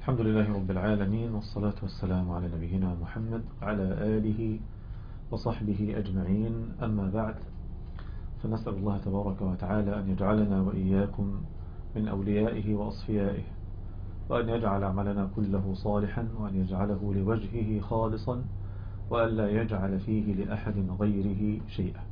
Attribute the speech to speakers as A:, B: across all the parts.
A: الحمد لله رب العالمين والصلاة والسلام على نبينا محمد وعلى آله وصحبه أجمعين أما بعد فنسأل الله تبارك وتعالى أن يجعلنا وإياكم من أوليائه وأصفيائه وأن يجعل عملنا كله صالحا وأن يجعله لوجهه خالصا وأن لا يجعل فيه لأحد غيره شيئا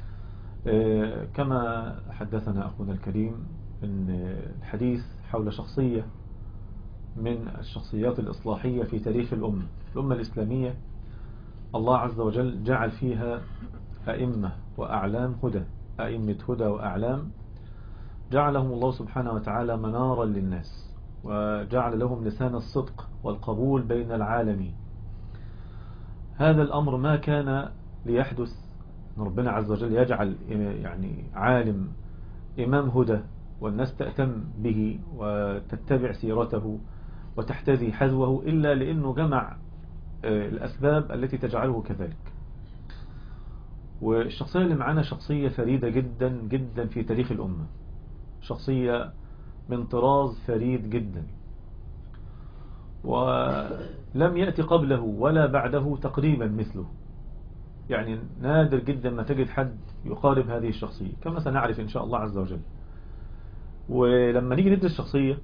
A: كما حدثنا أخونا الكريم أن الحديث حول شخصية من الشخصيات الإصلاحية في تاريخ الأمة الأمة الإسلامية الله عز وجل جعل فيها أئمة وأعلام هدى أئمة هدى وأعلام جعلهم الله سبحانه وتعالى منارا للناس وجعل لهم لسان الصدق والقبول بين العالمين هذا الأمر ما كان ليحدث ربنا عز وجل يجعل يعني عالم إمام هدى والناس تأتم به وتتبع سيرته وتحتذي حذوه إلا لأنه جمع الأسباب التي تجعله كذلك والشخصية اللي معانا شخصية فريدة جدا جدا في تاريخ الأمة شخصية من طراز فريد جدا ولم يأتي قبله ولا بعده تقريبا مثله يعني نادر جدا ما تجد حد يقارب هذه الشخصية كما سنعرف إن شاء الله عز وجل ولما نيجي ندرس الشخصية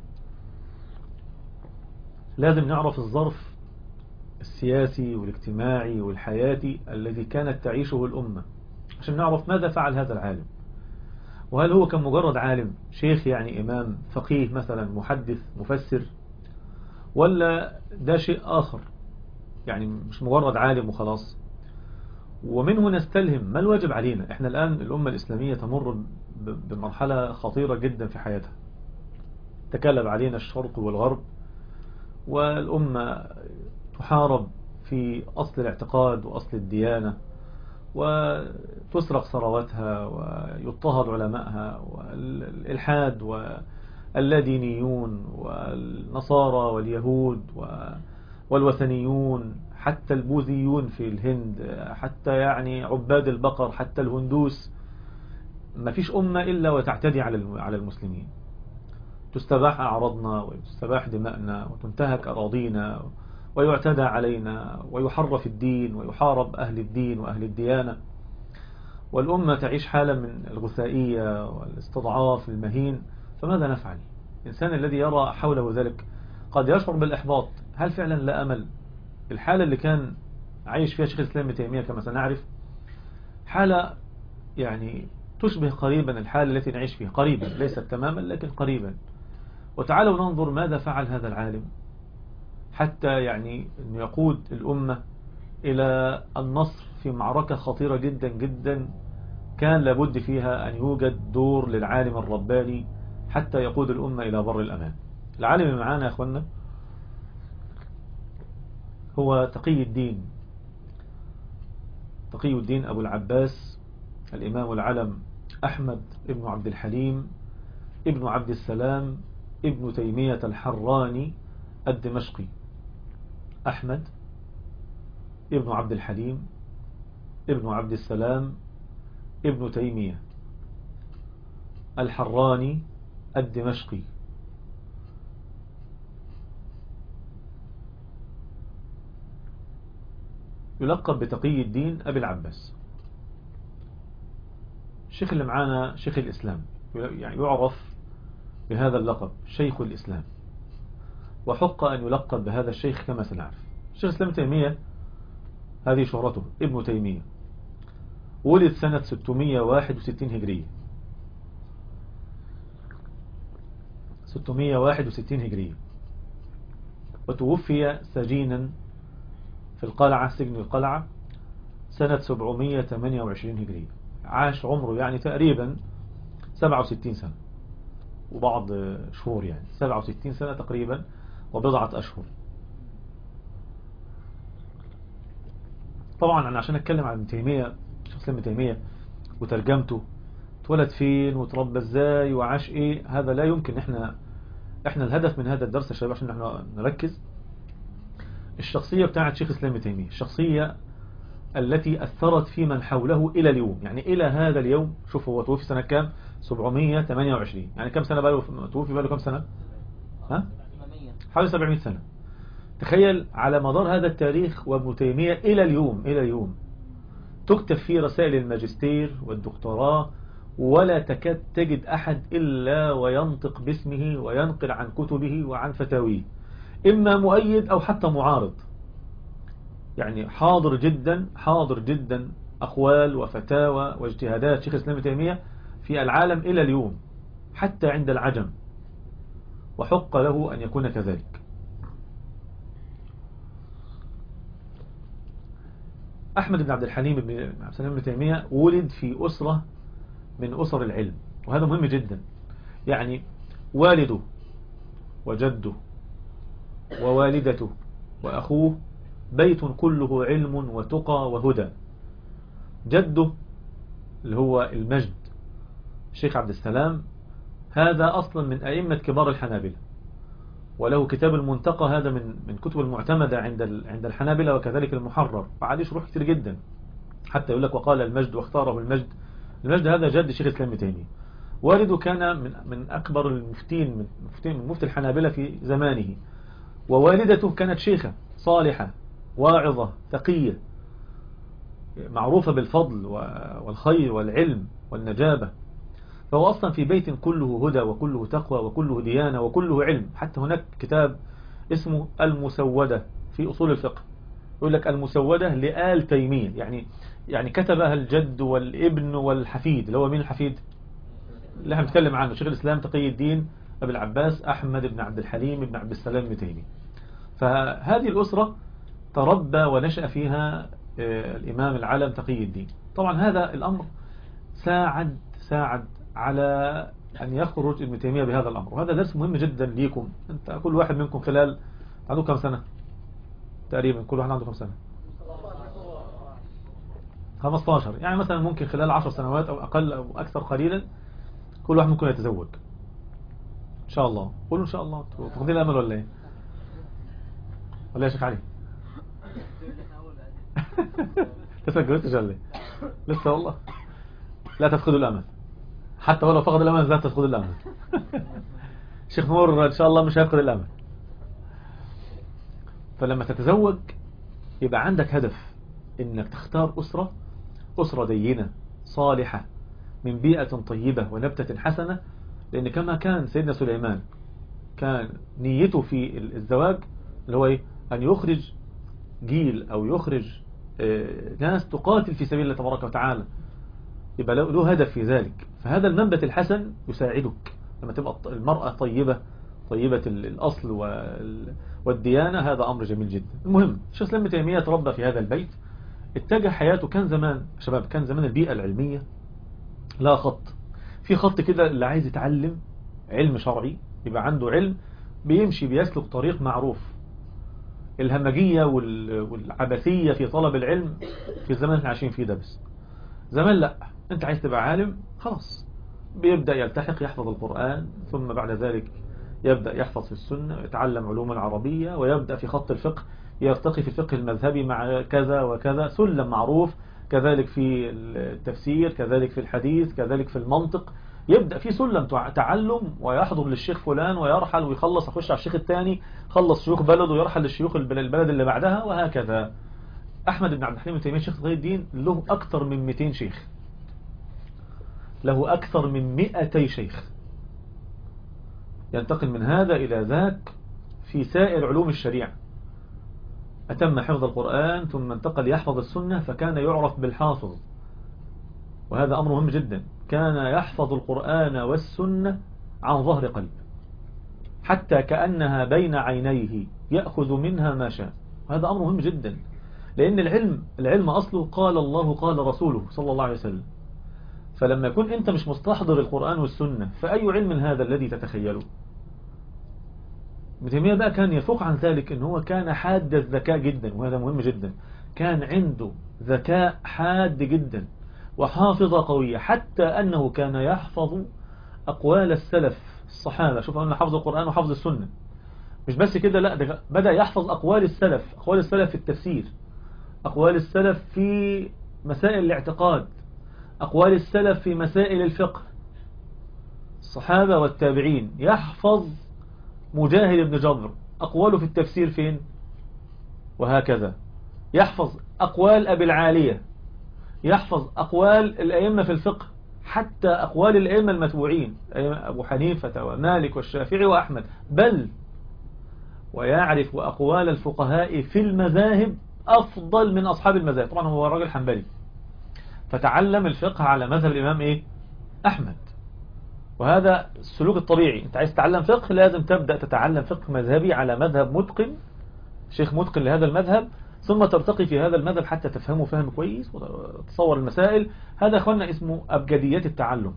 A: لازم نعرف الظرف السياسي والاجتماعي والحياتي الذي كانت تعيشه الأمة عشان نعرف ماذا فعل هذا العالم وهل هو كان مجرد عالم شيخ يعني إمام فقيه مثلا محدث مفسر ولا ده شيء آخر يعني مش مجرد عالم وخلاص ومنه نستلهم ما الواجب علينا احنا الآن الأمة الإسلامية تمر بمرحلة خطيرة جدا في حياتها تكلم علينا الشرق والغرب والأمة تحارب في أصل الاعتقاد وأصل الديانة وتسرق ثرواتها ويضطهد علمائها والإلحاد واللادينيون والنصارى واليهود والوثنيون حتى البوذيون في الهند حتى يعني عباد البقر حتى الهندوس ما فيش أمة إلا وتعتدي على المسلمين تستباح أعراضنا وتستباح دماءنا وتنتهك أراضينا ويعتدى علينا ويحرف الدين ويحارب أهل الدين وأهل الديانة والأمة تعيش حالة من الغثائية والاستضعاف المهين فماذا نفعل الإنسان الذي يرى حوله ذلك قد يشعر بالإحباط هل فعلا لا أمل الحالة اللي كان عايش فيها شيخ الإسلام ابن تيمية كما سنعرف حالة يعني تشبه قريبا الحالة التي نعيش فيها قريبا ليست تماما لكن قريبا وتعالوا ننظر ماذا فعل هذا العالم حتى يعني أن يقود الأمة إلى النصر في معركة خطيرة جدا جدا كان لابد فيها أن يوجد دور للعالم الرباني حتى يقود الأمة إلى بر الأمان العالم اللي معانا يا أخوانا هو تقي الدين تقي الدين أبو العباس الإمام العلم أحمد ابن عبد الحليم ابن عبد السلام ابن تيمية الحراني الدمشقي أحمد ابن عبد الحليم ابن عبد السلام ابن تيمية الحراني الدمشقي يلقب بتقي الدين أبي العباس الشيخ اللي معانا شيخ الإسلام يعني يعرف بهذا اللقب شيخ الإسلام وحق أن يلقب بهذا الشيخ كما سنعرف الشيخ الإسلام تيمية هذه شهرته ابن تيمية ولد سنة 661 هجرية 661 هجرية وتوفي سجينا في القلعة سجن القلعة سنة 728 هجرية عاش عمره يعني تقريبا 67 سنة وبعض شهور يعني 67 سنة تقريبا وبضعة أشهر طبعا أنا عشان أتكلم عن ابن تيمية شخص ابن تيمية وترجمته اتولد فين وتربى ازاي وعاش ايه هذا لا يمكن احنا احنا الهدف من هذا الدرس يا شباب عشان احنا نركز الشخصية بتاعت شيخ اسلام تيمية الشخصية التي أثرت في من حوله إلى اليوم يعني إلى هذا اليوم شوف هو توفي سنة كام 728 يعني كم سنة بقى توفي بقى كم سنة ها حوالي 700 سنة تخيل على مدار هذا التاريخ وابن تيمية إلى اليوم إلى اليوم تكتب فيه رسائل الماجستير والدكتوراه ولا تكاد تجد أحد إلا وينطق باسمه وينقل عن كتبه وعن فتاويه إما مؤيد أو حتى معارض يعني حاضر جدا حاضر جدا أقوال وفتاوى واجتهادات شيخ الإسلام تيمية في العالم إلى اليوم حتى عند العجم وحق له أن يكون كذلك أحمد بن عبد الحليم بن عبد السلام بن تيمية ولد في أسرة من أسر العلم وهذا مهم جدا يعني والده وجده ووالدته وأخوه بيت كله علم وتقى وهدى جده اللي هو المجد الشيخ عبد السلام هذا أصلا من أئمة كبار الحنابلة وله كتاب المنتقى هذا من من كتب المعتمدة عند عند الحنابلة وكذلك المحرر وعليه شروح كتير جدا حتى يقول لك وقال المجد واختاره المجد المجد هذا جد شيخ الإسلام ابن تيمية والده كان من من أكبر المفتين من مفتين من مفتي الحنابلة في زمانه ووالدته كانت شيخة صالحة واعظة تقية معروفة بالفضل والخير والعلم والنجابة فهو أصلا في بيت كله هدى وكله تقوى وكله ديانة وكله علم حتى هناك كتاب اسمه المسودة في أصول الفقه يقول لك المسودة لآل تيمية يعني يعني كتبها الجد والابن والحفيد اللي هو مين الحفيد اللي احنا بنتكلم عنه شيخ الإسلام تقي الدين أبي العباس أحمد بن عبد الحليم بن عبد السلام بن تيمية فهذه الأسرة تربى ونشأ فيها آه، الإمام العالم تقي الدين طبعا هذا الأمر ساعد ساعد على أن يخرج ابن تيمية بهذا الأمر وهذا درس مهم جدا ليكم أنت كل واحد منكم خلال عنده كم سنة تقريبا كل واحد عنده كم سنة 15 يعني مثلا ممكن خلال 10 سنوات أو أقل أو أكثر قليلا كل واحد ممكن يتزوج إن شاء الله قولوا إن شاء الله تفضل الأمل ولا إيه ولا يا شيخ علي لسه اتجوزتش ولا ايه لسه والله لا تفقدوا الامل حتى ولو فقد الامل لا تفقدوا الامل شيخ نور ان شاء الله مش هيفقد الامل فلما تتزوج يبقى عندك هدف انك تختار اسرة اسرة دينة صالحة من بيئة طيبة ونبتة حسنة لان كما كان سيدنا سليمان كان نيته في الزواج اللي هو ايه ان يخرج جيل او يخرج آه، ناس تقاتل في سبيل الله تبارك وتعالى يبقى له هدف في ذلك فهذا المنبت الحسن يساعدك لما تبقى المرأة طيبة طيبة الأصل والديانة هذا أمر جميل جدا المهم الشيخ سلام تيمية تربى في هذا البيت اتجه حياته كان زمان شباب كان زمان البيئة العلمية لا خط في خط كده اللي عايز يتعلم علم شرعي يبقى عنده علم بيمشي بيسلك طريق معروف الهمجية والعبثية في طلب العلم في الزمن اللي عايشين فيه ده بس زمان لا انت عايز تبقى عالم خلاص بيبدأ يلتحق يحفظ القرآن ثم بعد ذلك يبدأ يحفظ في السنة يتعلم علوم العربية ويبدأ في خط الفقه يرتقي في الفقه المذهبي مع كذا وكذا سلم معروف كذلك في التفسير كذلك في الحديث كذلك في المنطق يبدأ في سلم تعلم ويحضر للشيخ فلان ويرحل ويخلص يخش على الشيخ الثاني خلص شيوخ بلده ويرحل للشيوخ البلد اللي بعدها وهكذا أحمد بن عبد الحليم تيمية شيخ غير الدين له أكثر من 200 شيخ له أكثر من 200 شيخ ينتقل من هذا إلى ذاك في سائر علوم الشريعة أتم حفظ القرآن ثم انتقل يحفظ السنة فكان يعرف بالحافظ وهذا أمر مهم جدا كان يحفظ القرآن والسنة عن ظهر قلب حتى كأنها بين عينيه يأخذ منها ما شاء هذا أمر مهم جدا لأن العلم العلم أصله قال الله قال رسوله صلى الله عليه وسلم فلما يكون أنت مش مستحضر القرآن والسنة فأي علم هذا الذي تتخيله ابن بقى كان يفوق عن ذلك ان هو كان حاد الذكاء جدا وهذا مهم جدا كان عنده ذكاء حاد جدا وحافظة قوية حتى أنه كان يحفظ أقوال السلف الصحابة شوف أنه حفظ القرآن وحفظ السنة مش بس كده لا ده بدأ يحفظ أقوال السلف أقوال السلف في التفسير أقوال السلف في مسائل الاعتقاد أقوال السلف في مسائل الفقه الصحابة والتابعين يحفظ مجاهد بن جبر أقواله في التفسير فين وهكذا يحفظ أقوال أبي العالية يحفظ أقوال الأئمة في الفقه حتى أقوال الأئمة المتبوعين أبو حنيفة ومالك والشافعي وأحمد بل ويعرف أقوال الفقهاء في المذاهب أفضل من أصحاب المذاهب طبعا هو راجل حنبلي فتعلم الفقه على مذهب الإمام إيه؟ أحمد وهذا السلوك الطبيعي أنت عايز تتعلم فقه لازم تبدأ تتعلم فقه مذهبي على مذهب متقن شيخ متقن لهذا المذهب ثم ترتقي في هذا المذهب حتى تفهمه فهم كويس وتصور المسائل هذا أخوانا اسمه أبجديات التعلم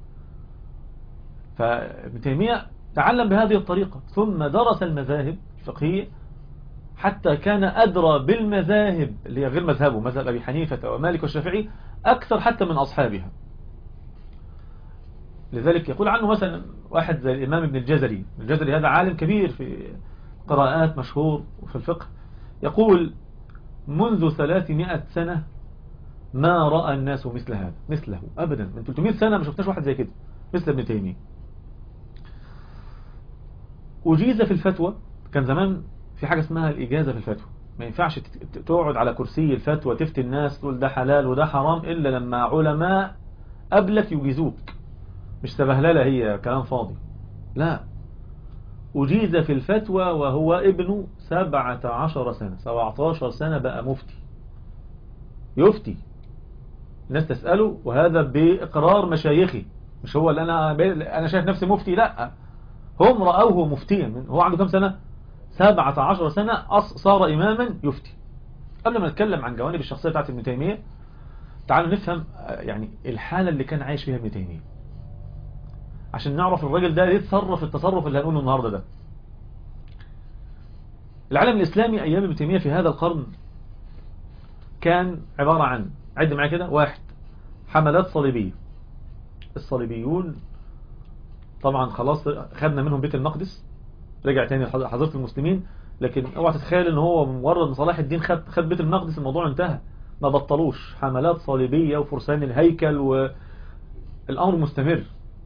A: فابن تيمية تعلم بهذه الطريقة ثم درس المذاهب الفقهية حتى كان أدرى بالمذاهب اللي هي غير مذهبه مذهب أبي حنيفة ومالك والشافعي أكثر حتى من أصحابها لذلك يقول عنه مثلا واحد زي الإمام ابن الجزري الجزري هذا عالم كبير في قراءات مشهور وفي الفقه يقول منذ 300 سنة ما رأى الناس مثل هذا مثله أبدا من 300 سنة ما شفناش واحد زي كده مثل ابن تيمية أجيز في الفتوى كان زمان في حاجة اسمها الإجازة في الفتوى ما ينفعش تقعد على كرسي الفتوى تفتي الناس تقول ده حلال وده حرام إلا لما علماء قبلك يجيزوك مش سبهللة هي كلام فاضي لا أجيز في الفتوى وهو ابن سبعة عشر سنة سبعة عشر سنة بقى مفتي يفتي الناس تسأله وهذا بإقرار مشايخي مش هو اللي أنا أنا شايف نفسي مفتي لا هم رأوه مفتيا هو عنده كم سنة سبعة عشر سنة صار إماما يفتي قبل ما نتكلم عن جوانب الشخصية بتاعت ابن تيمية تعالوا نفهم يعني الحالة اللي كان عايش فيها ابن تيمية عشان نعرف الراجل ده يتصرف التصرف اللي هنقوله النهاردة ده العالم الإسلامي أيام ابن تيمية في هذا القرن كان عبارة عن عد معايا كده واحد حملات صليبية الصليبيون طبعا خلاص خدنا منهم بيت المقدس رجع تاني حضرة المسلمين لكن اوعى تتخيل ان هو مجرد صلاح الدين خد, خد بيت المقدس الموضوع انتهى ما بطلوش حملات صليبية وفرسان الهيكل والامر مستمر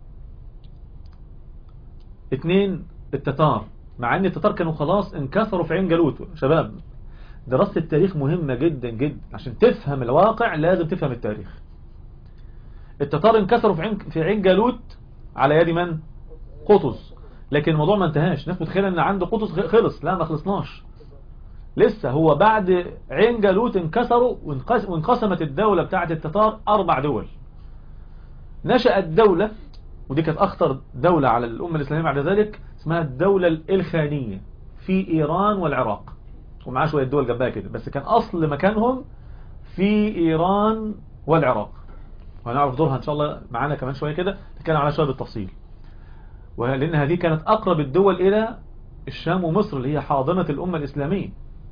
A: اتنين التتار مع ان التتار كانوا خلاص انكسروا في عين جالوت شباب دراسة التاريخ مهمة جدا جدا عشان تفهم الواقع لازم تفهم التاريخ التتار انكسروا في عين في عين جالوت على يد من قطز لكن الموضوع ما انتهاش الناس متخيله ان عنده قطز خلص لا ما خلصناش لسه هو بعد عين جالوت انكسروا وانقسمت الدولة بتاعت التتار اربع دول نشأت دولة ودي كانت اخطر دولة على الامة الاسلامية بعد ذلك اسمها الدولة الخانية في ايران والعراق ومعاه شوية دول جنبها كده بس كان اصل مكانهم في ايران والعراق وهنعرف دورها ان شاء الله معانا كمان شوية كده نتكلم على شوية بالتفصيل ولأن هذه كانت أقرب الدول إلى الشام ومصر اللي هي حاضنة الأمة الإسلامية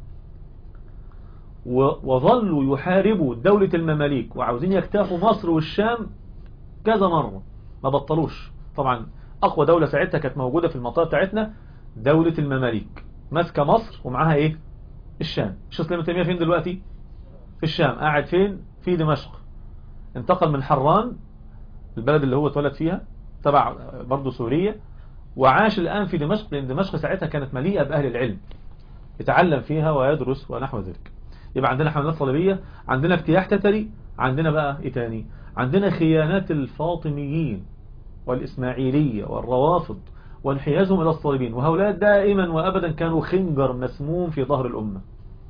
A: وظلوا يحاربوا دولة المماليك وعاوزين يجتاحوا مصر والشام كذا مرة ما بطلوش طبعا أقوى دولة ساعتها كانت موجودة في المنطقة بتاعتنا دولة المماليك ماسكة مصر ومعاها إيه الشام مش اسلام تيمية فين دلوقتي في الشام قاعد فين في دمشق انتقل من حران البلد اللي هو اتولد فيها تبع برضه سوريا وعاش الآن في دمشق لأن دمشق ساعتها كانت مليئة بأهل العلم يتعلم فيها ويدرس ونحو ذلك يبقى عندنا حملات صليبية عندنا اجتياح تتري عندنا بقى ايه تاني عندنا خيانات الفاطميين والإسماعيلية والروافض وانحيازهم إلى الصليبين وهؤلاء دائما وأبدا كانوا خنجر مسموم في ظهر الأمة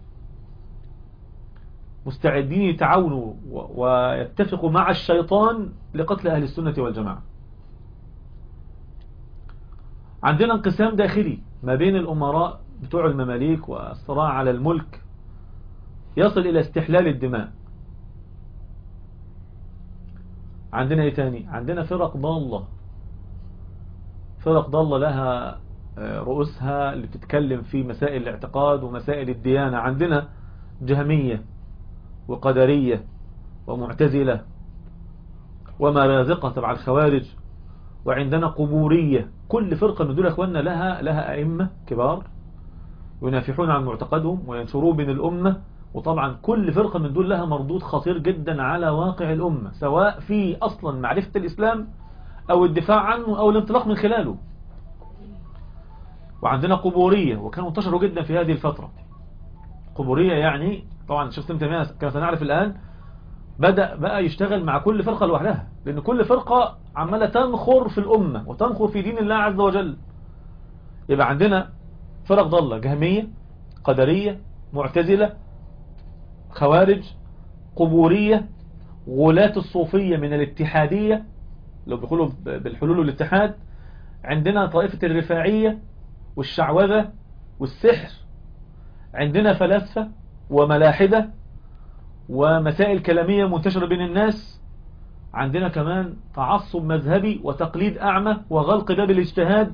A: مستعدين يتعاونوا ويتفقوا مع الشيطان لقتل أهل السنة والجماعة عندنا انقسام داخلي ما بين الأمراء بتوع المماليك والصراع على الملك يصل إلى استحلال الدماء عندنا ايه تاني عندنا فرق ضالة فرق ضالة لها رؤوسها اللي بتتكلم في مسائل الاعتقاد ومسائل الديانة عندنا جهمية وقدرية ومعتزلة ومرازقة تبع الخوارج وعندنا قبورية كل فرقة من دول اخواننا لها لها أئمة كبار ينافحون عن معتقدهم وينشروه بين الأمة وطبعا كل فرقة من دول لها مردود خطير جدا على واقع الأمة سواء في أصلا معرفة الإسلام أو الدفاع عنه أو الانطلاق من خلاله وعندنا قبورية وكانوا انتشروا جدا في هذه الفترة قبورية يعني طبعا شيخ تيمية كما سنعرف الآن بدأ بقى يشتغل مع كل فرقة لوحدها لأن كل فرقة عمالة تنخر في الأمة وتنخر في دين الله عز وجل يبقى عندنا فرق ضالة جهمية قدرية معتزلة خوارج قبورية غلاة الصوفية من الاتحادية لو بيقولوا بالحلول والاتحاد عندنا طائفة الرفاعية والشعوذة والسحر عندنا فلاسفة وملاحدة ومسائل كلامية منتشرة بين الناس عندنا كمان تعصب مذهبي وتقليد أعمى وغلق باب الاجتهاد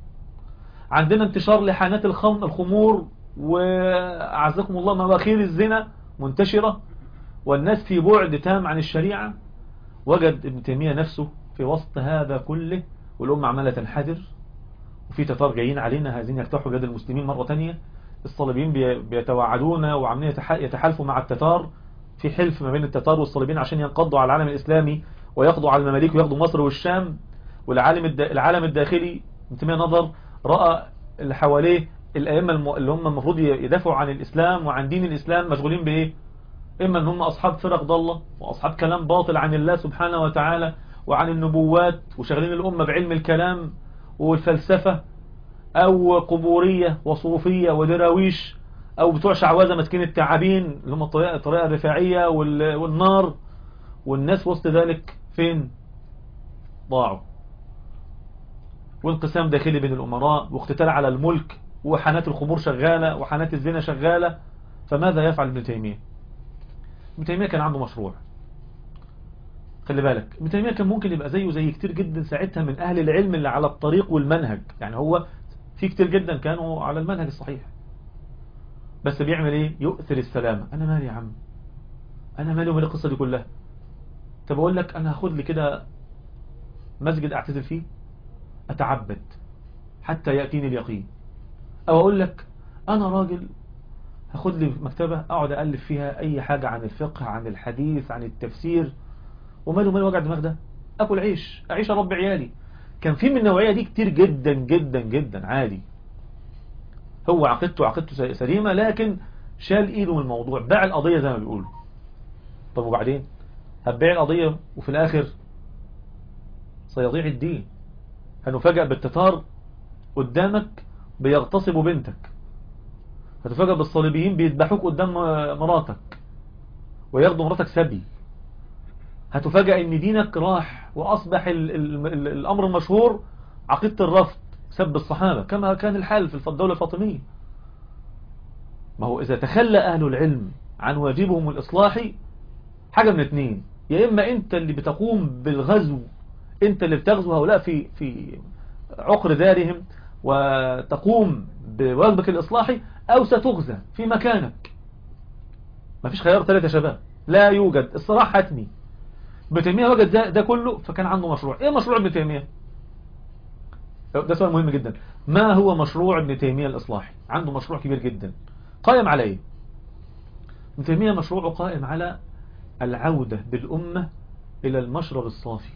A: عندنا انتشار لحانات الخم الخمور وأعزكم الله مواخير الزنا منتشرة والناس في بعد تام عن الشريعة وجد ابن تيمية نفسه في وسط هذا كله والأمة عمالة تنحدر وفي تتار جايين علينا عايزين يفتحوا بلاد المسلمين مرة تانية الصليبيين بيتوعدون وعاملين يتحالفوا مع التتار في حلف ما بين التتار والصليبيين عشان ينقضوا على العالم الإسلامي ويقضوا على المماليك وياخدوا مصر والشام والعالم العالم الداخلي ابن تيمية نظر رأى اللي حواليه الأئمة اللي هم المفروض يدافعوا عن الإسلام وعن دين الإسلام مشغولين بإيه إما أن هم أصحاب فرق ضالة وأصحاب كلام باطل عن الله سبحانه وتعالى وعن النبوات وشغلين الأمة بعلم الكلام والفلسفة أو قبورية وصوفية ودراويش أو بتوع شعوذة مسكين التعابين اللي هم الطريقة, الطريقة الرفاعية والنار والناس وسط ذلك فين ضاعوا وانقسام داخلي بين الأمراء واقتتال على الملك وحانات الخمور شغالة وحانات الزنا شغالة فماذا يفعل ابن تيمية ابن تيمية كان عنده مشروع خلي بالك ابن تيمية كان ممكن يبقى زيه زي كتير جدا ساعتها من أهل العلم اللي على الطريق والمنهج يعني هو في كتير جدا كانوا على المنهج الصحيح بس بيعمل ايه يؤثر السلامة انا مالي يا عم انا مالي ومالي القصة دي كلها طب اقول لك انا هاخد لي كده مسجد اعتزل فيه اتعبد حتى يأتيني اليقين او اقول لك انا راجل هاخد لي مكتبة اقعد ألف فيها اي حاجة عن الفقه عن الحديث عن التفسير وماله ماله وجع دماغ ده اكل عيش اعيش اربي عيالي كان في من النوعية دي كتير جدا جدا جدا عادي هو عقيدته عقيدته سليمة لكن شال ايده من الموضوع باع القضية زي ما بيقولوا طب وبعدين هتبيع القضية وفي الاخر سيضيع الدين هنفاجأ بالتتار قدامك بيغتصبوا بنتك هتفاجأ بالصليبيين بيذبحوك قدام مراتك وياخدوا مراتك سبي هتفاجأ ان دينك راح واصبح ال ال ال الامر المشهور عقيدة الرفض سب الصحابة كما كان الحال في الدولة الفاطمية ما هو اذا تخلى اهل العلم عن واجبهم الاصلاحي حاجة من اتنين يا اما انت اللي بتقوم بالغزو انت اللي بتغزو هؤلاء في في عقر دارهم وتقوم بواجبك الاصلاحي او ستغزى في مكانك ما فيش خيار ثلاثة يا شباب لا يوجد الصراحة حتمي ابن تيمية وجد ده, ده كله فكان عنده مشروع ايه مشروع ابن تيمية ده سؤال مهم جدا ما هو مشروع ابن تيمية الإصلاحي عنده مشروع كبير جدا قائم على ايه ابن تيمية مشروعه قائم على العودة بالأمة إلى المشرب الصافي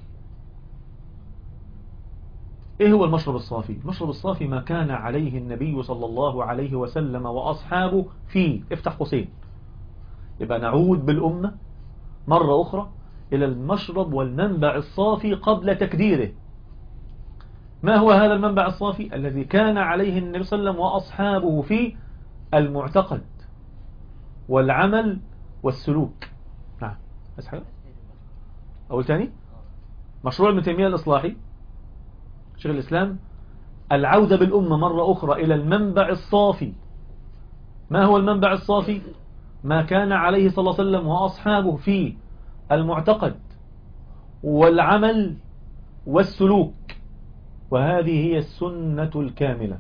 A: ايه هو المشرب الصافي المشرب الصافي ما كان عليه النبي صلى الله عليه وسلم وأصحابه فيه افتح قوسين يبقى نعود بالأمة مرة أخرى إلى المشرب والمنبع الصافي قبل تكديره ما هو هذا المنبع الصافي الذي كان عليه النبي صلى الله عليه وسلم وأصحابه في المعتقد والعمل والسلوك نعم أسحب أول تاني مشروع ابن تيمية الإصلاحي شيخ الإسلام العودة بالأمة مرة أخرى إلى المنبع الصافي ما هو المنبع الصافي ما كان عليه صلى الله عليه وسلم وأصحابه في المعتقد والعمل والسلوك وهذه هي السنة الكاملة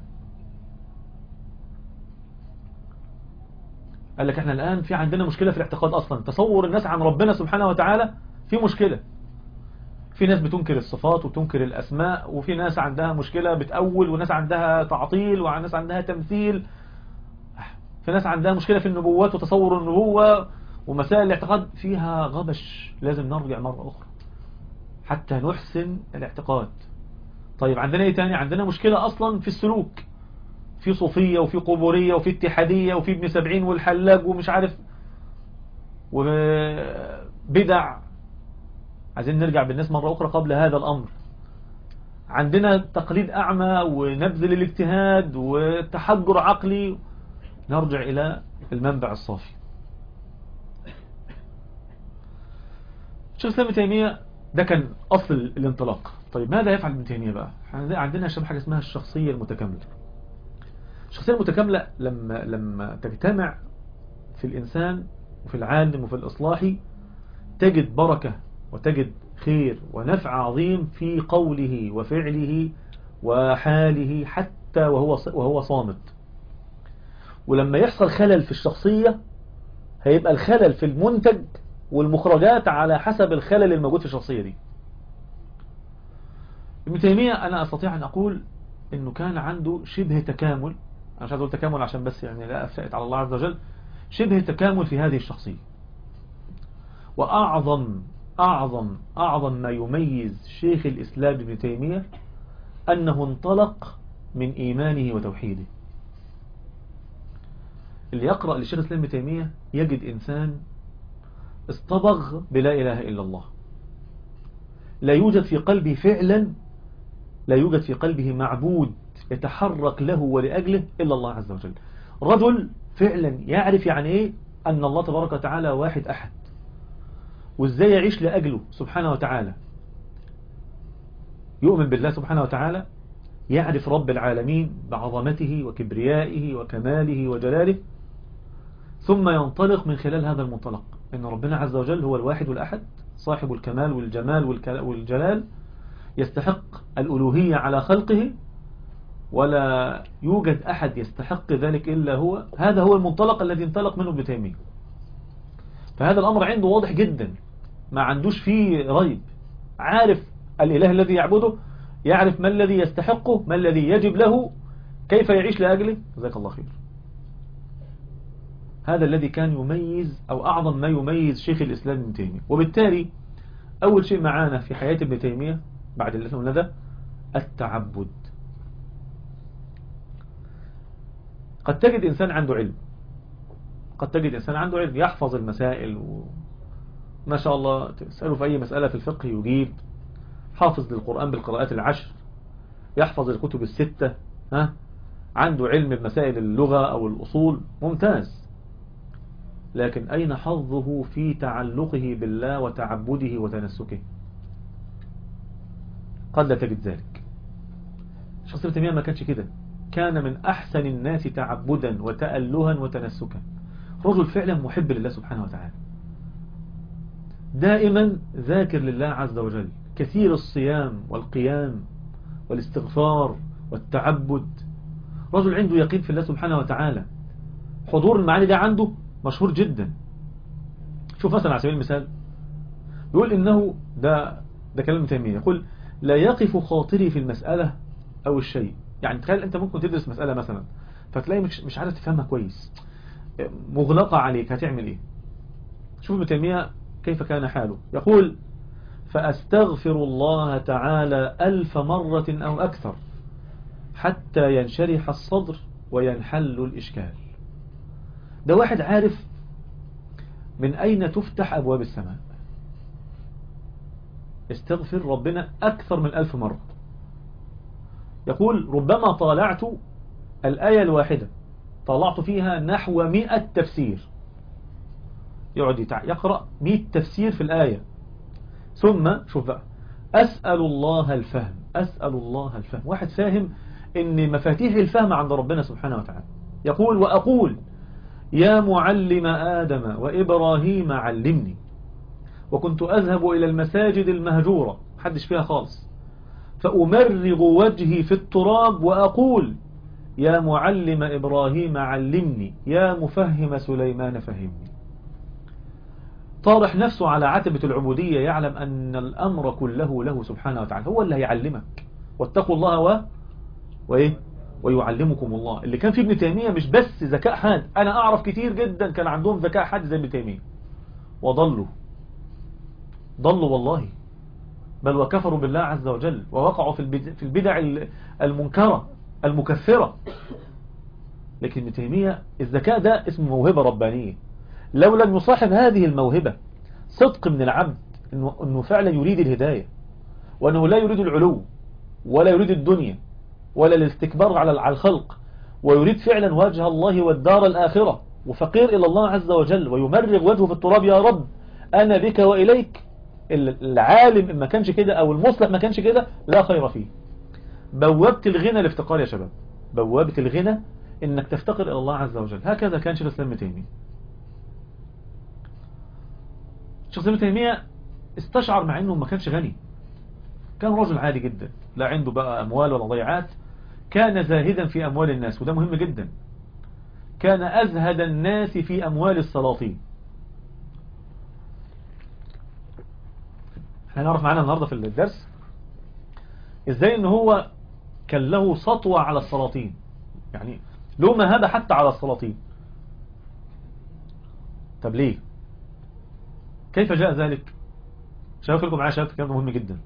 A: قال لك احنا الآن في عندنا مشكلة في الاعتقاد أصلا تصور الناس عن ربنا سبحانه وتعالى في مشكلة في ناس بتنكر الصفات وتنكر الأسماء وفي ناس عندها مشكلة بتأول وناس عندها تعطيل وناس عندها تمثيل في ناس عندها مشكلة في النبوات وتصور النبوة ومسائل الاعتقاد فيها غبش لازم نرجع مرة أخرى حتى نحسن الاعتقاد طيب عندنا ايه تاني عندنا مشكلة أصلا في السلوك في صوفية وفي قبورية وفي اتحادية وفي ابن سبعين والحلاج ومش عارف وبدع عايزين نرجع بالناس مرة أخرى قبل هذا الأمر عندنا تقليد أعمى ونبذل الاجتهاد وتحجر عقلي نرجع إلى المنبع الصافي شوف سلام تيمية ده كان أصل الانطلاق طيب ماذا يفعل ابن تيمية بقى عندنا شبه حاجة اسمها الشخصية المتكاملة الشخصية المتكاملة لما, لما تجتمع في الإنسان وفي العالم وفي الإصلاح تجد بركة وتجد خير ونفع عظيم في قوله وفعله وحاله حتى وهو وهو صامت ولما يحصل خلل في الشخصية هيبقى الخلل في المنتج والمخرجات على حسب الخلل الموجود في الشخصية دي ابن تيمية أنا أستطيع أن أقول أنه كان عنده شبه تكامل أنا مش عايز أقول تكامل عشان بس يعني لا أفتئت على الله عز وجل شبه تكامل في هذه الشخصية وأعظم أعظم أعظم ما يميز شيخ الإسلام ابن تيمية أنه انطلق من إيمانه وتوحيده اللي يقرأ لشيخ الإسلام ابن تيمية يجد إنسان اصطبغ بلا إله إلا الله لا يوجد في قلبه فعلا لا يوجد في قلبه معبود يتحرك له ولأجله إلا الله عز وجل رجل فعلا يعرف يعني إيه أن الله تبارك وتعالى واحد أحد وإزاي يعيش لأجله سبحانه وتعالى يؤمن بالله سبحانه وتعالى يعرف رب العالمين بعظمته وكبريائه وكماله وجلاله ثم ينطلق من خلال هذا المنطلق أن ربنا عز وجل هو الواحد والأحد صاحب الكمال والجمال والجلال يستحق الألوهية على خلقه ولا يوجد أحد يستحق ذلك إلا هو هذا هو المنطلق الذي انطلق منه ابن تيمية فهذا الأمر عنده واضح جدا ما عندوش فيه ريب عارف الإله الذي يعبده يعرف ما الذي يستحقه ما الذي يجب له كيف يعيش لأجله جزاك الله خير هذا الذي كان يميز أو أعظم ما يميز شيخ الإسلام ابن تيمية وبالتالي أول شيء معانا في حياة ابن تيمية بعد اللي اسمه ندى التعبد قد تجد إنسان عنده علم قد تجد إنسان عنده علم يحفظ المسائل وما شاء الله تسأله في أي مسألة في الفقه يجيب حافظ للقرآن بالقراءات العشر يحفظ الكتب الستة ها عنده علم بمسائل اللغة أو الأصول ممتاز لكن أين حظه في تعلقه بالله وتعبده وتنسكه قد لا تجد ذلك شخص ابن تيمية ما كانش كده كان من أحسن الناس تعبدا وتألها وتنسكا رجل فعلا محب لله سبحانه وتعالى دائما ذاكر لله عز وجل كثير الصيام والقيام والاستغفار والتعبد رجل عنده يقين في الله سبحانه وتعالى حضور المعاني ده عنده مشهور جدا شوف مثلا على سبيل المثال يقول إنه ده ده كلام تيمية يقول لا يقف خاطري في المسألة أو الشيء يعني تخيل أنت ممكن تدرس مسألة مثلا فتلاقي مش, مش عارف تفهمها كويس مغلقة عليك هتعمل إيه شوف ابن تيمية كيف كان حاله يقول فأستغفر الله تعالى ألف مرة أو أكثر حتى ينشرح الصدر وينحل الإشكال ده واحد عارف من أين تفتح أبواب السماء استغفر ربنا أكثر من ألف مرة يقول ربما طالعت الآية الواحدة طلعت فيها نحو مئة تفسير يقعد يقرأ مئة تفسير في الآية ثم شوف بقى أسأل الله الفهم أسأل الله الفهم واحد فاهم ان مفاتيح الفهم عند ربنا سبحانه وتعالى يقول وأقول يا معلم آدم وإبراهيم علمني وكنت أذهب إلى المساجد المهجورة محدش فيها خالص فأمرغ وجهي في التراب وأقول يا معلم إبراهيم علمني يا مفهم سليمان فهمني طارح نفسه على عتبة العبودية يعلم أن الأمر كله له سبحانه وتعالى هو اللي هيعلمك واتقوا الله و... وإيه ويعلمكم الله اللي كان في ابن تيمية مش بس ذكاء حاد أنا أعرف كتير جدا كان عندهم ذكاء حاد زي ابن تيمية وضلوا ضلوا والله بل وكفروا بالله عز وجل ووقعوا في البدع المنكرة المكفرة لكن ابن تيمية الذكاء ده اسمه موهبة ربانية لو لم يصاحب هذه الموهبة صدق من العبد انه, إنه فعلا يريد الهداية وانه لا يريد العلو ولا يريد الدنيا ولا الاستكبار على الخلق ويريد فعلا وجه الله والدار الآخرة وفقير إلى الله عز وجل ويمرغ وجهه في التراب يا رب أنا بك وإليك العالم ما كانش كده أو المصلح ما كانش كده لا خير فيه بوابة الغنى الافتقار يا شباب بوابة الغنى انك تفتقر الى الله عز وجل هكذا كان شيخ الاسلام تيمية شيخ الاسلام تيمية استشعر مع انه ما كانش غني كان رجل عادي جدا لا عنده بقى اموال ولا ضيعات كان زاهدا في اموال الناس وده مهم جدا كان ازهد الناس في اموال السلاطين احنا نعرف معانا النهاردة في الدرس ازاي ان هو كان له سطوة على السلاطين يعني له مهابة حتى على السلاطين طب ليه كيف جاء ذلك شايف لكم معايا شباب كلام مهم جدا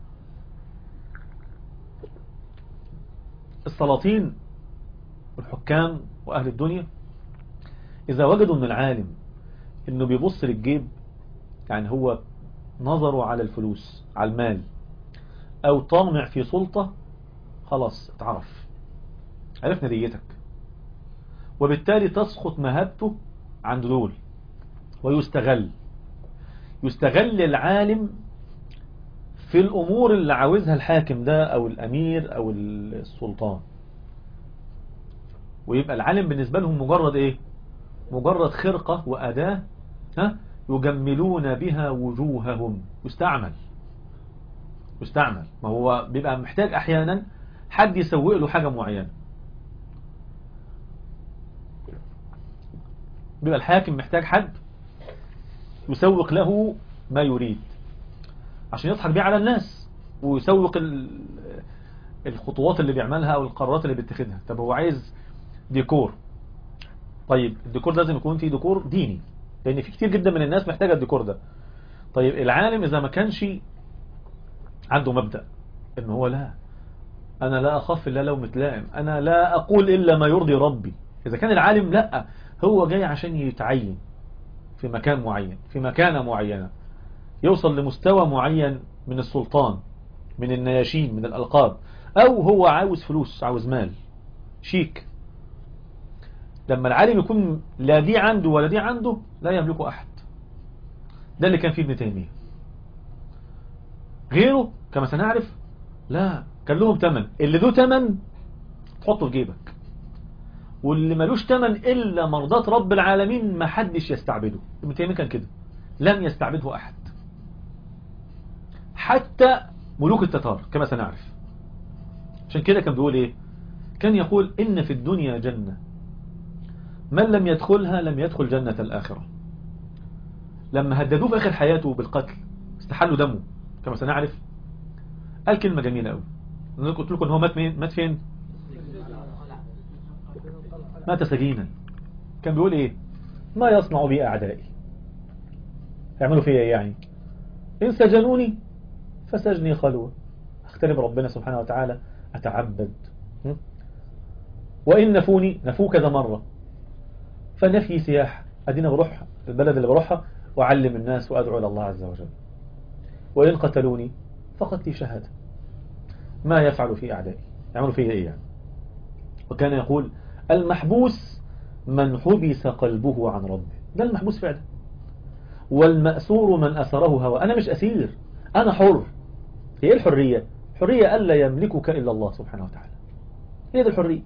A: السلاطين والحكام وأهل الدنيا إذا وجدوا من العالم إنه بيبص للجيب يعني هو نظره على الفلوس على المال أو طامع في سلطة خلاص اتعرف عرفنا ديتك وبالتالي تسقط مهابته عند دول ويستغل يستغل العالم في الأمور اللي عاوزها الحاكم ده أو الأمير أو السلطان ويبقى العالم بالنسبة لهم مجرد إيه مجرد خرقة وأداة ها يجملون بها وجوههم يستعمل يستعمل ما هو بيبقى محتاج أحيانا حد يسوق له حاجة معينة بيبقى الحاكم محتاج حد يسوق له ما يريد عشان يضحك بيه على الناس ويسوق الخطوات اللي بيعملها او القرارات اللي بيتخذها طب هو عايز ديكور طيب الديكور لازم يكون فيه ديكور ديني لان في كتير جدا من الناس محتاجه الديكور ده طيب العالم اذا ما كانش عنده مبدأ ان هو لا انا لا اخاف الا لو متلائم انا لا اقول الا ما يرضي ربي اذا كان العالم لا هو جاي عشان يتعين في مكان معين في مكانة معينة يوصل لمستوى معين من السلطان من النياشين من الألقاب أو هو عاوز فلوس عاوز مال شيك لما العالم يكون لا دي عنده ولا دي عنده لا يملكه أحد ده اللي كان فيه ابن تيمية غيره كما سنعرف لا كان لهم تمن اللي له تمن تحطه في جيبك واللي ملوش تمن إلا مرضات رب العالمين ما حدش يستعبده ابن تيمية كان كده لم يستعبده أحد حتى ملوك التتار كما سنعرف عشان كده كان بيقول إيه كان يقول إن في الدنيا جنة من لم يدخلها لم يدخل جنة الآخرة لما هددوه في آخر حياته بالقتل استحلوا دمه كما سنعرف قال كلمة جميلة قوي قلت لكم ان هو مات, مين؟ مات فين مات سجينا كان بيقول ايه ما يصنع بي اعدائي يعملوا فيا ايه يعني ان سجنوني فسجني خلوة اختلف ربنا سبحانه وتعالى اتعبد وان نفوني نفوه كذا مرة فنفي سياح ادينا بروح البلد اللي بروحها واعلم الناس وادعو الى الله عز وجل وإن قتلوني فقد لي شهادة ما يفعل في أعدائي يعملوا فيه إيه يعني وكان يقول المحبوس من حبس قلبه عن ربه ده المحبوس فعلا والمأسور من أسره هوى أنا مش أسير أنا حر هي الحرية حرية ألا يملكك إلا الله سبحانه وتعالى هي دي الحرية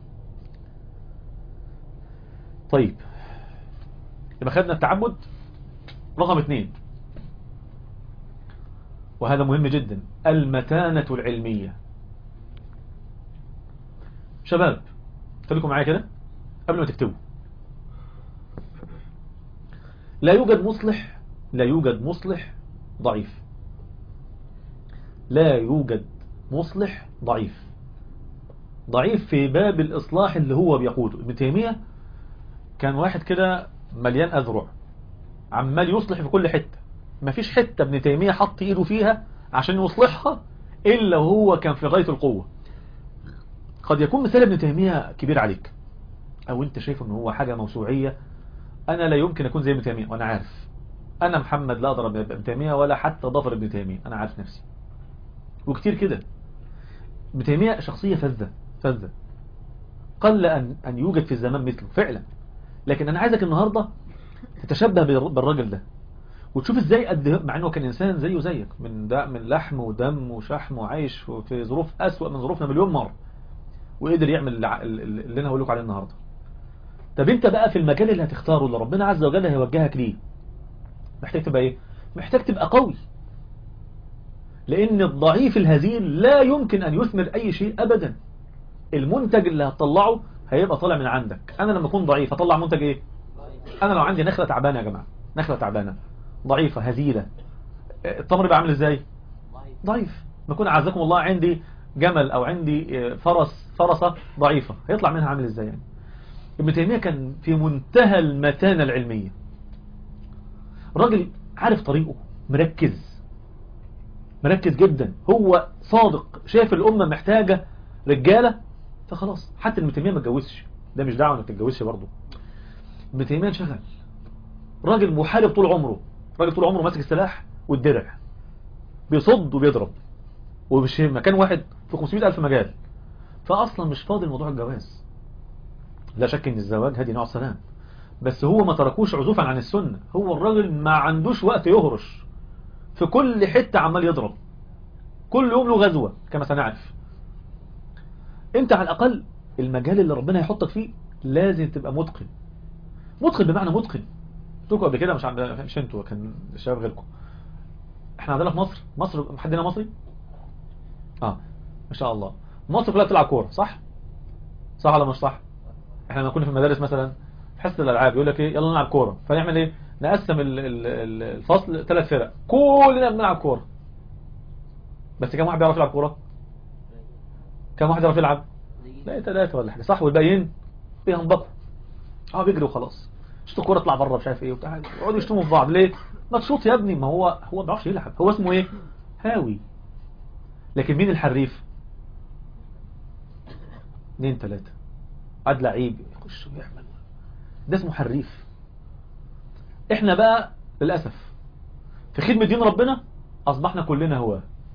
A: طيب يبقى خدنا التعبد رقم اثنين وهذا مهم جدا المتانة العلمية شباب خليكم معايا كده قبل ما تكتبوا لا يوجد مصلح لا يوجد مصلح ضعيف لا يوجد مصلح ضعيف ضعيف في باب الإصلاح اللي هو بيقوده ابن تيمية كان واحد كده مليان أذرع عمال يصلح في كل حتة مفيش حتة ابن تيمية حط ايده فيها عشان يصلحها إلا هو كان في غاية القوة قد يكون مثال ابن تيمية كبير عليك او انت شايف ان هو حاجة موسوعية انا لا يمكن اكون زي ابن تيمية وانا عارف انا محمد لا اضرب ابن تيمية ولا حتى ضفر ابن تيمية انا عارف نفسي وكتير كده ابن تيمية شخصية فذة فذة قل أن, أن يوجد في الزمان مثله فعلا لكن أنا عايزك النهاردة تتشبه بالراجل ده وتشوف ازاي قد مع انه كان انسان زيه زيك من دا من لحم ودم وشحم وعايش في ظروف اسوأ من ظروفنا مليون مرة وقدر يعمل اللي انا هقول لكم عليه النهارده طب انت بقى في المكان اللي هتختاره اللي ربنا عز وجل هيوجهك ليه محتاج تبقى ايه محتاج تبقى قوي لان الضعيف الهزيل لا يمكن ان يثمر اي شيء ابدا المنتج اللي هتطلعه هيبقى طالع من عندك انا لما اكون ضعيف هطلع منتج ايه انا لو عندي نخلة تعبانة يا جماعة نخلة تعبانة ضعيفة هزيلة التمر يبقى عامل ازاي ضعيف ما يكون عزكم الله عندي جمل او عندي فرس فرسة ضعيفة هيطلع منها عامل ازاي يعني ابن تيمية كان في منتهى المتانة العلمية راجل عارف طريقه مركز مركز جدا هو صادق شايف الأمة محتاجة رجالة فخلاص حتى ابن تيمية ما اتجوزش ده مش دعوة انك تتجوزش برضه ابن تيمية انشغل راجل محارب طول عمره راجل طول عمره ماسك السلاح والدرع بيصد وبيضرب ومش مكان واحد في 500 ألف مجال فأصلا مش فاضي موضوع الجواز لا شك ان الزواج هدي نوع السلام بس هو ما تركوش عزوفا عن السنة هو الراجل ما عندوش وقت يهرش في كل حتة عمال يضرب كل يوم له غزوة كما سنعرف انت على الأقل المجال اللي ربنا يحطك فيه لازم تبقى متقن متقن بمعنى متقن قلت قبل كده مش عند مش انتوا كان الشباب غيركم احنا عندنا في مصر مصر حد هنا مصري اه ما شاء الله مصر كلها بتلعب كوره صح صح ولا مش صح احنا لما كنا في المدارس مثلا في حصه الالعاب يقول لك ايه يلا نلعب كوره فنعمل ايه نقسم الفصل ثلاث فرق كلنا بنلعب كوره بس كم واحد بيعرف يلعب كوره كم واحد يعرف يلعب لا ثلاثه ولا حاجه صح والباقيين بينبطوا اه بيجروا وخلاص شوط الكوره اطلع بره مش عارف ايه وبتاع يقعدوا يشتموا في بعض ليه ما تشوط يا ابني ما هو هو ما بيعرفش يلعب هو اسمه ايه هاوي لكن مين الحريف اثنين ثلاثه قد لعيب يخش ويعمل ده اسمه حريف احنا بقى للاسف في خدمه دين ربنا اصبحنا كلنا هو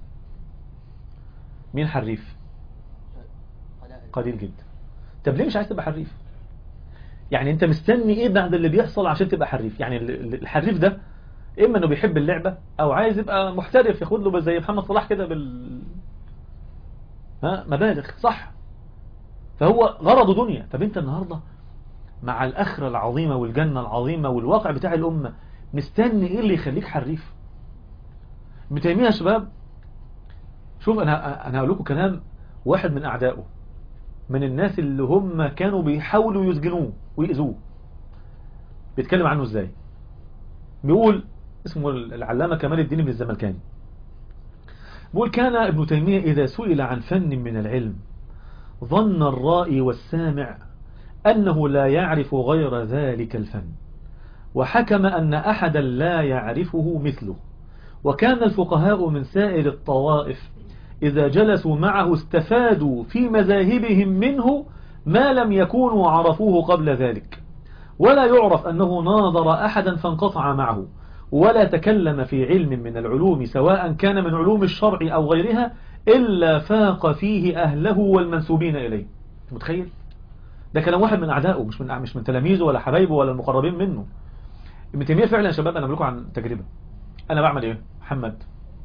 A: مين حريف قليل جدا طب ليه مش عايز تبقى حريف يعني انت مستني ايه بعد اللي بيحصل عشان تبقى حريف يعني الحريف ده اما انه بيحب اللعبة او عايز يبقى محترف ياخد له زي محمد صلاح كده بال ها مبالغ صح فهو غرضه دنيا طب انت النهاردة مع الاخرة العظيمة والجنة العظيمة والواقع بتاع الامة مستني ايه اللي يخليك حريف ابن تيمية يا شباب شوف انا انا هقول لكم كلام واحد من اعدائه من الناس اللي هم كانوا بيحاولوا يسجنوه ويأذوه بيتكلم عنه ازاي بيقول اسمه العلامة كمال الدين بن الزملكاني بيقول كان ابن تيمية إذا سئل عن فن من العلم ظن الرائي والسامع أنه لا يعرف غير ذلك الفن وحكم أن أحدا لا يعرفه مثله وكان الفقهاء من سائر الطوائف إذا جلسوا معه استفادوا في مذاهبهم منه ما لم يكونوا عرفوه قبل ذلك ولا يعرف أنه ناظر أحدا فانقطع معه ولا تكلم في علم من العلوم سواء كان من علوم الشرع أو غيرها إلا فاق فيه أهله والمنسوبين إليه متخيل؟ ده كلام واحد من أعدائه مش من مش من تلاميذه ولا حبايبه ولا المقربين منه ابن تيمية فعلا يا شباب أنا أقول لكم عن تجربة أنا بعمل إيه محمد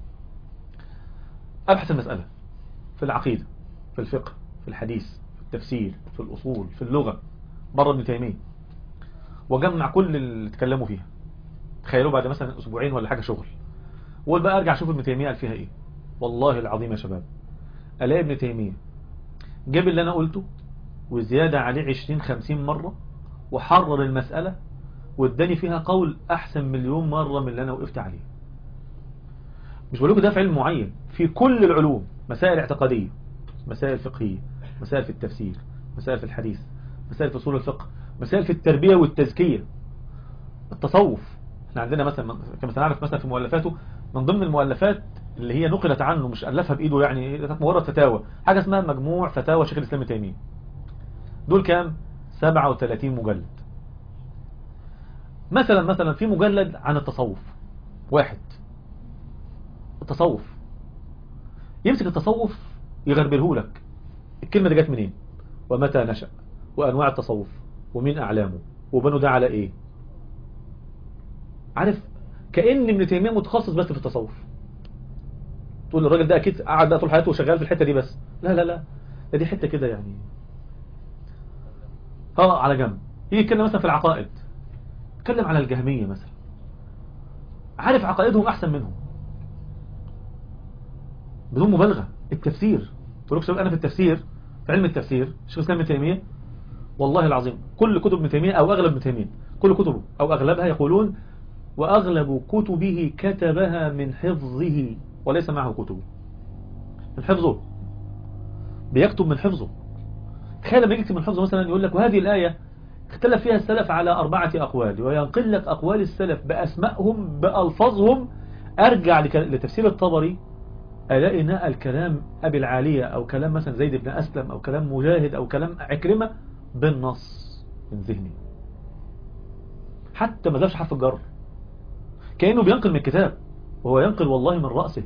A: أبحث المسألة في العقيدة في الفقه في الحديث في التفسير في الأصول في اللغة بره ابن تيمية وجمع كل اللي اتكلموا فيها تخيلوا بعد مثلا أسبوعين ولا حاجة شغل وقول بقى أرجع أشوف ابن تيمية قال فيها إيه والله العظيم يا شباب ألاقي ابن تيمية جاب اللي أنا قلته وزيادة عليه 20 50 مرة وحرر المسألة واداني فيها قول أحسن مليون مرة من اللي أنا وقفت عليه مش بقول لكم ده في علم معين في كل العلوم مسائل اعتقادية مسائل فقهية مسائل في التفسير مسائل في الحديث مسائل في اصول الفقه مسائل في التربية والتزكية التصوف احنا عندنا مثلا كما سنعرف مثلا في مؤلفاته من ضمن المؤلفات اللي هي نقلت عنه مش ألفها بإيده يعني مجرد فتاوى حاجة اسمها مجموع فتاوى شيخ الإسلام تيمية دول كام 37 مجلد مثلا مثلا في مجلد عن التصوف واحد التصوف يمسك التصوف يغربله لك الكلمة دي جت منين ومتى نشأ وأنواع التصوف ومين أعلامه وبنوا ده على إيه عارف كأن ابن تيمية متخصص بس في التصوف تقول الراجل ده أكيد قعد بقى طول حياته وشغال في الحتة دي بس لا لا لا ده دي حتة كده يعني اه على جنب يجي يتكلم مثلا في العقائد يتكلم على الجهمية مثلا عارف عقائدهم أحسن منهم بدون مبالغة التفسير تقول لك شباب أنا في التفسير في علم التفسير شيخ الإسلام ابن تيمية والله العظيم كل كتب ابن تيمية أو أغلب ابن تيمية كل كتبه أو أغلبها يقولون وأغلب كتبه كتبها من حفظه وليس معه كتبه من حفظه بيكتب من حفظه تخيل لما يكتب من حفظه مثلا يقول لك وهذه الآية اختلف فيها السلف على أربعة أقوال وينقل لك أقوال السلف بأسمائهم بألفاظهم أرجع لتفسير الطبري ألاقي نقل كلام أبي العالية أو كلام مثلا زيد بن أسلم أو كلام مجاهد أو كلام عكرمة بالنص من ذهني حتى ما زالش حرف الجر كأنه بينقل من الكتاب وهو ينقل والله من رأسه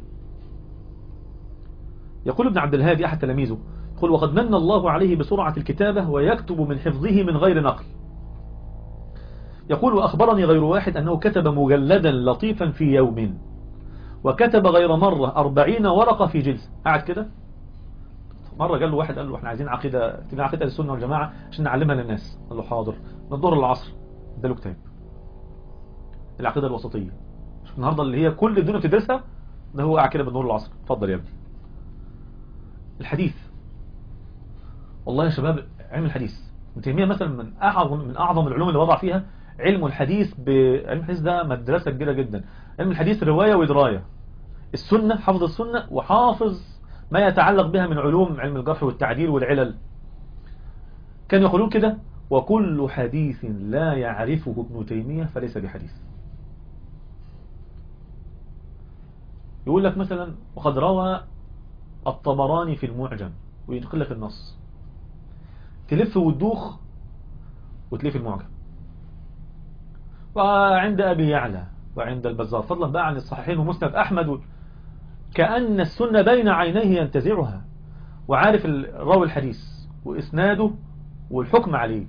A: يقول ابن عبد الهادي أحد تلاميذه يقول وقد من الله عليه بسرعة الكتابة ويكتب من حفظه من غير نقل يقول وأخبرني غير واحد أنه كتب مجلدا لطيفا في يوم وكتب غير مرة أربعين ورقة في جلسة قاعد كده مرة قال له واحد قال له احنا عايزين عقيدة تبقى عقيدة السنة والجماعة عشان نعلمها للناس قال له حاضر من الظهر للعصر اداله كتاب العقيدة الوسطية شوف النهاردة اللي هي كل الدنيا بتدرسها ده هو قاعد كده بالظهر للعصر اتفضل يا ابني الحديث والله يا شباب علم الحديث ابن تيمية مثلا من أعظم من أعظم العلوم اللي وضع فيها علم الحديث بعلم الحديث ده مدرسة كبيرة جدا علم الحديث رواية ودراية السنة حفظ السنة وحافظ ما يتعلق بها من علوم علم الجرح والتعديل والعلل كان يقولون كده وكل حديث لا يعرفه ابن تيمية فليس بحديث يقول لك مثلا وقد روى الطبراني في المعجم وينقل لك النص تلف وتدوخ وتلف في المعجم وعند أبي يعلى وعند البزار فضلا بقى عن الصحيحين ومسند أحمد كأن السنة بين عينيه ينتزعها وعارف راوي الحديث وإسناده والحكم عليه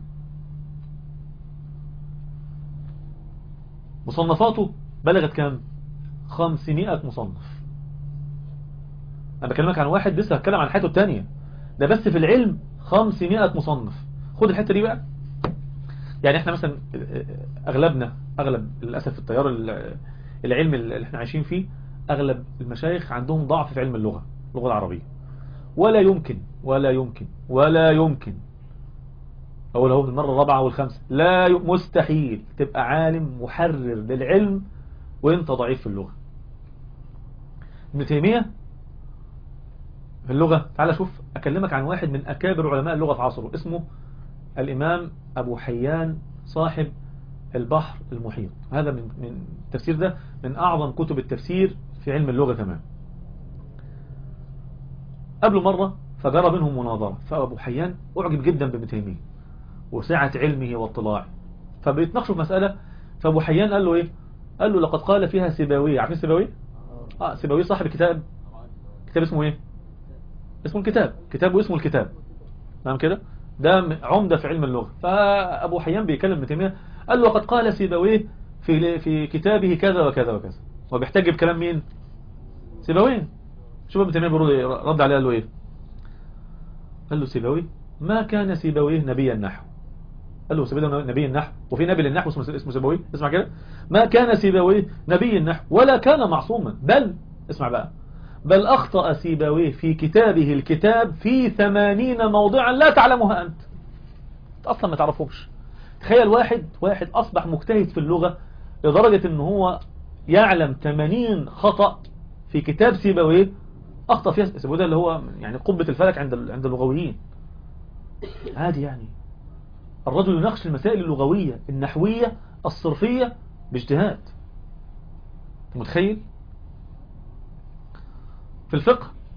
A: مصنفاته بلغت كام 500 مصنف أنا بكلمك عن واحد لسه هتكلم عن حياته التانية ده بس في العلم 500 مصنف خد الحتة دي بقى يعني احنا مثلا اغلبنا اغلب للأسف التيار العلمي اللي احنا عايشين فيه اغلب المشايخ عندهم ضعف في علم اللغة اللغة العربية ولا يمكن ولا يمكن ولا يمكن اقول اهو المرة الرابعة والخامسة لا مستحيل تبقى عالم محرر للعلم وانت ضعيف في اللغة ابن تيمية في اللغة تعال شوف أكلمك عن واحد من أكابر علماء اللغة في عصره اسمه الإمام أبو حيان صاحب البحر المحيط هذا من من التفسير ده من أعظم كتب التفسير في علم اللغة كمان قبل مرة فجرى بينهم مناظرة فأبو حيان أعجب جدا بابن تيمية وسعة علمه واطلاعه فبيتناقشوا في مسألة فأبو حيان قال له إيه قال له لقد قال فيها سيباوي عارفين سيباوي آه سيباوي صاحب كتاب كتاب اسمه إيه اسمه الكتاب كتابه اسمه الكتاب تمام كده ده عمدة في علم اللغة فأبو حيان بيكلم ابن تيمية قال له قد قال سيبويه في في كتابه كذا وكذا وكذا وبيحتاج بكلام مين سيبويه شوف ابن تيمية رد عليه قال له ايه قال له سيبويه ما كان سيبويه نبيا نحو قال له سيبويه نبي النحو وفي نبي للنحو اسمه اسمه سيبويه اسمع كده ما كان سيبويه نبي النحو ولا كان معصوما بل اسمع بقى بل أخطأ سيبويه في كتابه الكتاب في ثمانين موضعا لا تعلمها أنت أصلا ما تعرفهمش تخيل واحد واحد أصبح مجتهد في اللغة لدرجة أنه هو يعلم 80 خطأ في كتاب سيبويه أخطأ فيها سيبويه ده اللي هو يعني قبة الفلك عند عند اللغويين عادي يعني الرجل يناقش المسائل اللغوية النحوية الصرفية باجتهاد متخيل في الفقه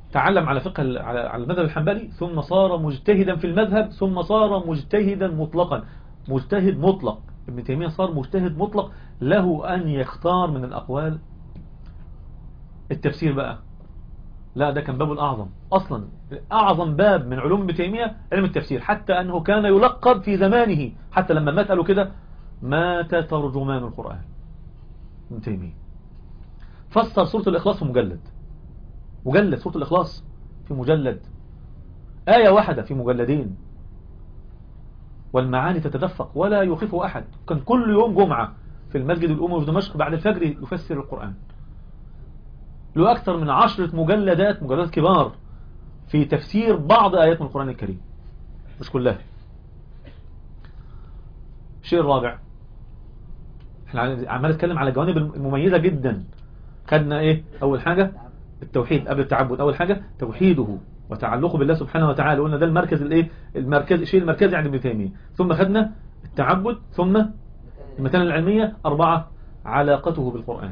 A: تعلم على فقه على المذهب الحنبلي ثم صار مجتهدا في المذهب ثم صار مجتهدا مطلقا مجتهد مطلق ابن تيمية صار مجتهد مطلق له أن يختار من الأقوال التفسير بقى لا ده كان باب الأعظم أصلا أعظم باب من علوم ابن تيمية علم التفسير حتى أنه كان يلقب في زمانه حتى لما مات قالوا كده مات ترجمان القرآن ابن تيمية فسر سورة الإخلاص في مجلد مجلد سورة الإخلاص في مجلد آية واحدة في مجلدين والمعاني تتدفق ولا يخيف أحد كان كل يوم جمعة في المسجد الأموي في دمشق بعد الفجر يفسر القرآن له أكثر من عشرة مجلدات مجلدات كبار في تفسير بعض آيات من القرآن الكريم مش كلها الشيء الرابع احنا عمال نتكلم على جوانب المميزة جدا خدنا ايه اول حاجة التوحيد قبل التعبد اول حاجة توحيده وتعلقه بالله سبحانه وتعالى قلنا ده المركز الايه المركز الشيء المركزي عند ابن تيميه ثم خدنا التعبد ثم المتانه العلميه اربعه علاقته بالقران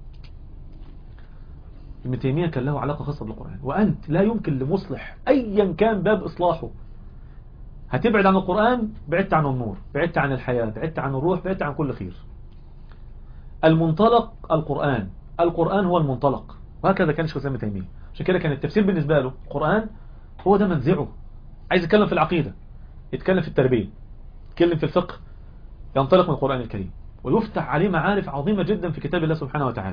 A: ابن تيميه كان له علاقه خاصه بالقران وانت لا يمكن لمصلح ايا كان باب اصلاحه هتبعد عن القرآن بعدت عن النور بعدت عن الحياة بعدت عن الروح بعدت عن كل خير المنطلق القرآن القرآن هو المنطلق وهكذا كان شيخ ابن تيمية عشان كده كان التفسير بالنسبة له القرآن هو ده منزعه عايز يتكلم في العقيدة يتكلم في التربية يتكلم في الفقه ينطلق من القرآن الكريم ويفتح عليه معارف عظيمة جدا في كتاب الله سبحانه وتعالى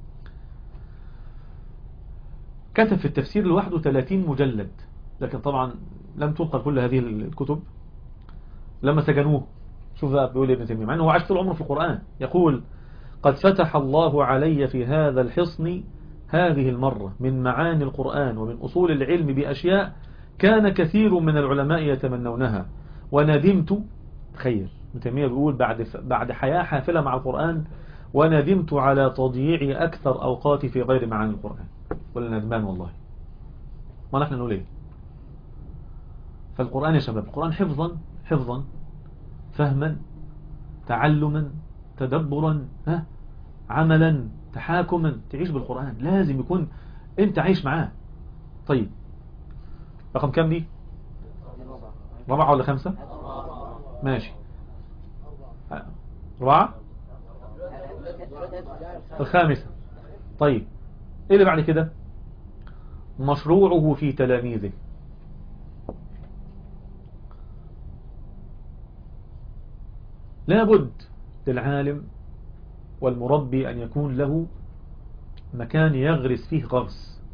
A: كتب في التفسير لوحده 30 مجلد لكن طبعا لم تنقل كل هذه الكتب لما سجنوه شوف بقى بيقول ابن تيمية مع انه عاش طول عمره في القرآن يقول قد فتح الله علي في هذا الحصن هذه المرة من معاني القرآن ومن أصول العلم بأشياء كان كثير من العلماء يتمنونها وندمت تخيل ابن تيمية بيقول بعد بعد حياة حافلة مع القرآن وندمت على تضييع أكثر أوقاتي في غير معاني القرآن ولا ندمان والله ما نحن نقول ايه فالقرآن يا شباب القرآن حفظا حفظا فهما تعلما تدبرا ها عملا تحاكما تعيش بالقرآن لازم يكون انت عايش معاه طيب رقم كم دي رابعة ولا خمسة ماشي رابعة الخامسة طيب ايه اللي بعد كده مشروعه في تلاميذه لابد للعالم والمربي أن يكون له مكان يغرس فيه غرس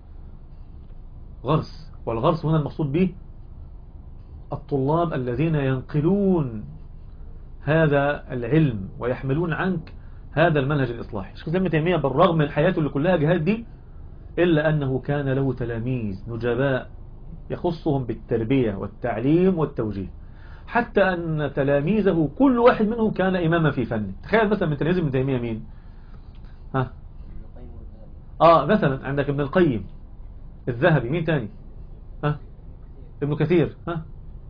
A: غرس والغرس هنا المقصود به الطلاب الذين ينقلون هذا العلم ويحملون عنك هذا المنهج الإصلاحي شيخ ابن تيمية بالرغم من حياته اللي كلها جهاد دي إلا أنه كان له تلاميذ نجباء يخصهم بالتربية والتعليم والتوجيه حتى أن تلاميذه كل واحد منهم كان إماما في فنه تخيل مثلا من تلاميذ ابن تيمية مين ها آه مثلا عندك ابن القيم الذهبي مين تاني ها ابن كثير ها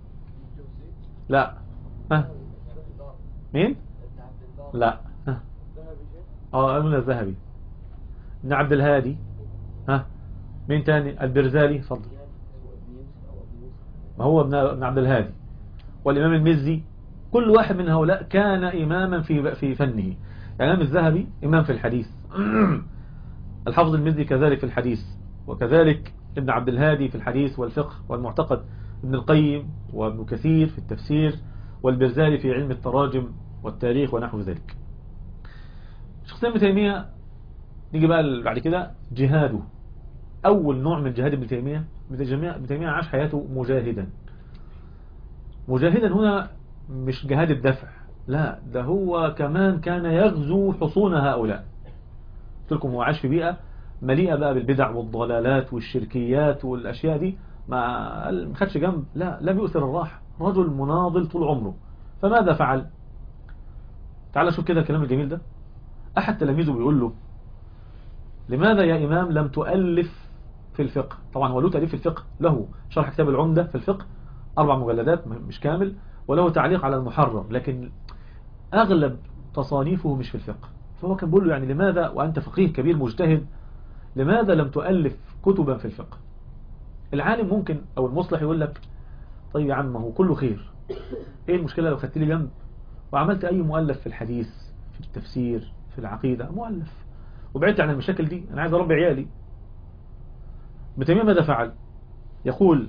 A: لا ها مين لا ها اه ابن الذهبي ابن عبد الهادي ها مين تاني البرزالي فضل ما هو ابن عبد الهادي والإمام المزي كل واحد من هؤلاء كان إماما في في فنه الإمام الذهبي إمام في الحديث الحافظ المزي كذلك في الحديث وكذلك ابن عبد الهادي في الحديث والفقه والمعتقد ابن القيم وابن كثير في التفسير والبرزالي في علم التراجم والتاريخ ونحو ذلك شخصيا ابن تيمية نيجي بقى بعد كده جهاده أول نوع من جهاد ابن تيمية ابن تيمية عاش حياته مجاهدا مجاهدا هنا مش جهاد الدفع لا ده هو كمان كان يغزو حصون هؤلاء قلت لكم هو عاش في بيئة مليئة بقى بالبدع والضلالات والشركيات والأشياء دي ما خدش جنب لا لم يؤثر الراحة رجل مناضل طول عمره فماذا فعل تعال شوف كده الكلام الجميل ده أحد تلاميذه بيقول له لماذا يا إمام لم تؤلف في الفقه طبعا هو له تأليف في الفقه له شرح كتاب العمدة في الفقه أربع مجلدات مش كامل وله تعليق على المحرر لكن أغلب تصانيفه مش في الفقه فهو كان بيقول له يعني لماذا وأنت فقيه كبير مجتهد لماذا لم تؤلف كتبا في الفقه العالم ممكن أو المصلح يقول لك طيب يا عم هو كله خير ايه المشكلة لو خدت لي جنب وعملت اي مؤلف في الحديث في التفسير في العقيدة مؤلف وبعدت عن المشاكل دي انا عايز اربي عيالي ابن تيمية ماذا فعل يقول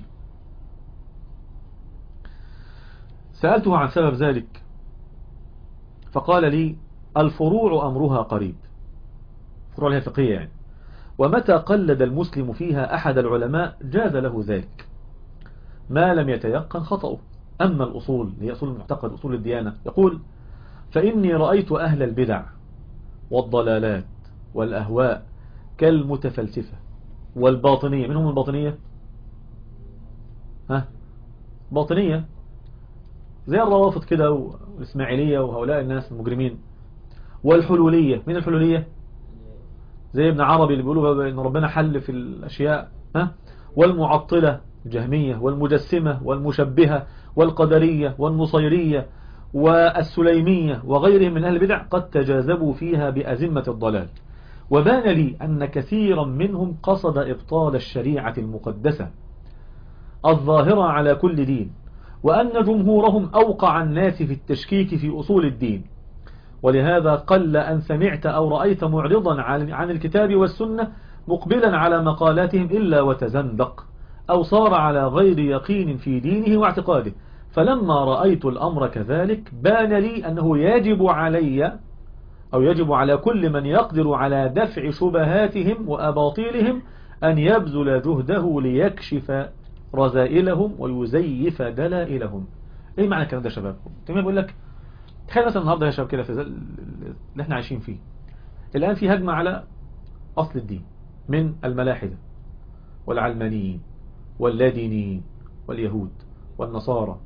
A: سألته عن سبب ذلك فقال لي الفروع أمرها قريب فروع لها فقهية يعني ومتى قلد المسلم فيها أحد العلماء جاز له ذلك ما لم يتيقن خطأه أما الأصول هي أصول المعتقد أصول الديانة يقول فإني رأيت أهل البدع والضلالات والأهواء كالمتفلسفة والباطنية من هم الباطنية ها باطنية زي الروافض كده والإسماعيلية وهؤلاء الناس المجرمين والحلولية من الحلولية زي ابن عربي اللي بيقولوا ان ربنا حل في الأشياء ها والمعطلة الجهمية والمجسمة والمشبهة والقدرية والنصيرية والسليمية وغيرهم من أهل البدع قد تجاذبوا فيها بأزمة الضلال وبان لي أن كثيرا منهم قصد إبطال الشريعة المقدسة الظاهرة على كل دين وأن جمهورهم أوقع الناس في التشكيك في أصول الدين ولهذا قل أن سمعت أو رأيت معرضا عن الكتاب والسنة مقبلا على مقالاتهم إلا وتزندق أو صار على غير يقين في دينه واعتقاده فلما رأيت الأمر كذلك بان لي أنه يجب علي أو يجب على كل من يقدر على دفع شبهاتهم وأباطيلهم أن يبذل جهده ليكشف رذائلهم ويزيف دلائلهم ايه معنى الكلام ده يا شباب تمام بيقول لك تخيل مثلا النهارده يا شباب كده في اللي احنا عايشين فيه الآن في هجمة على أصل الدين من الملاحدة والعلمانيين واللادينيين واليهود والنصارى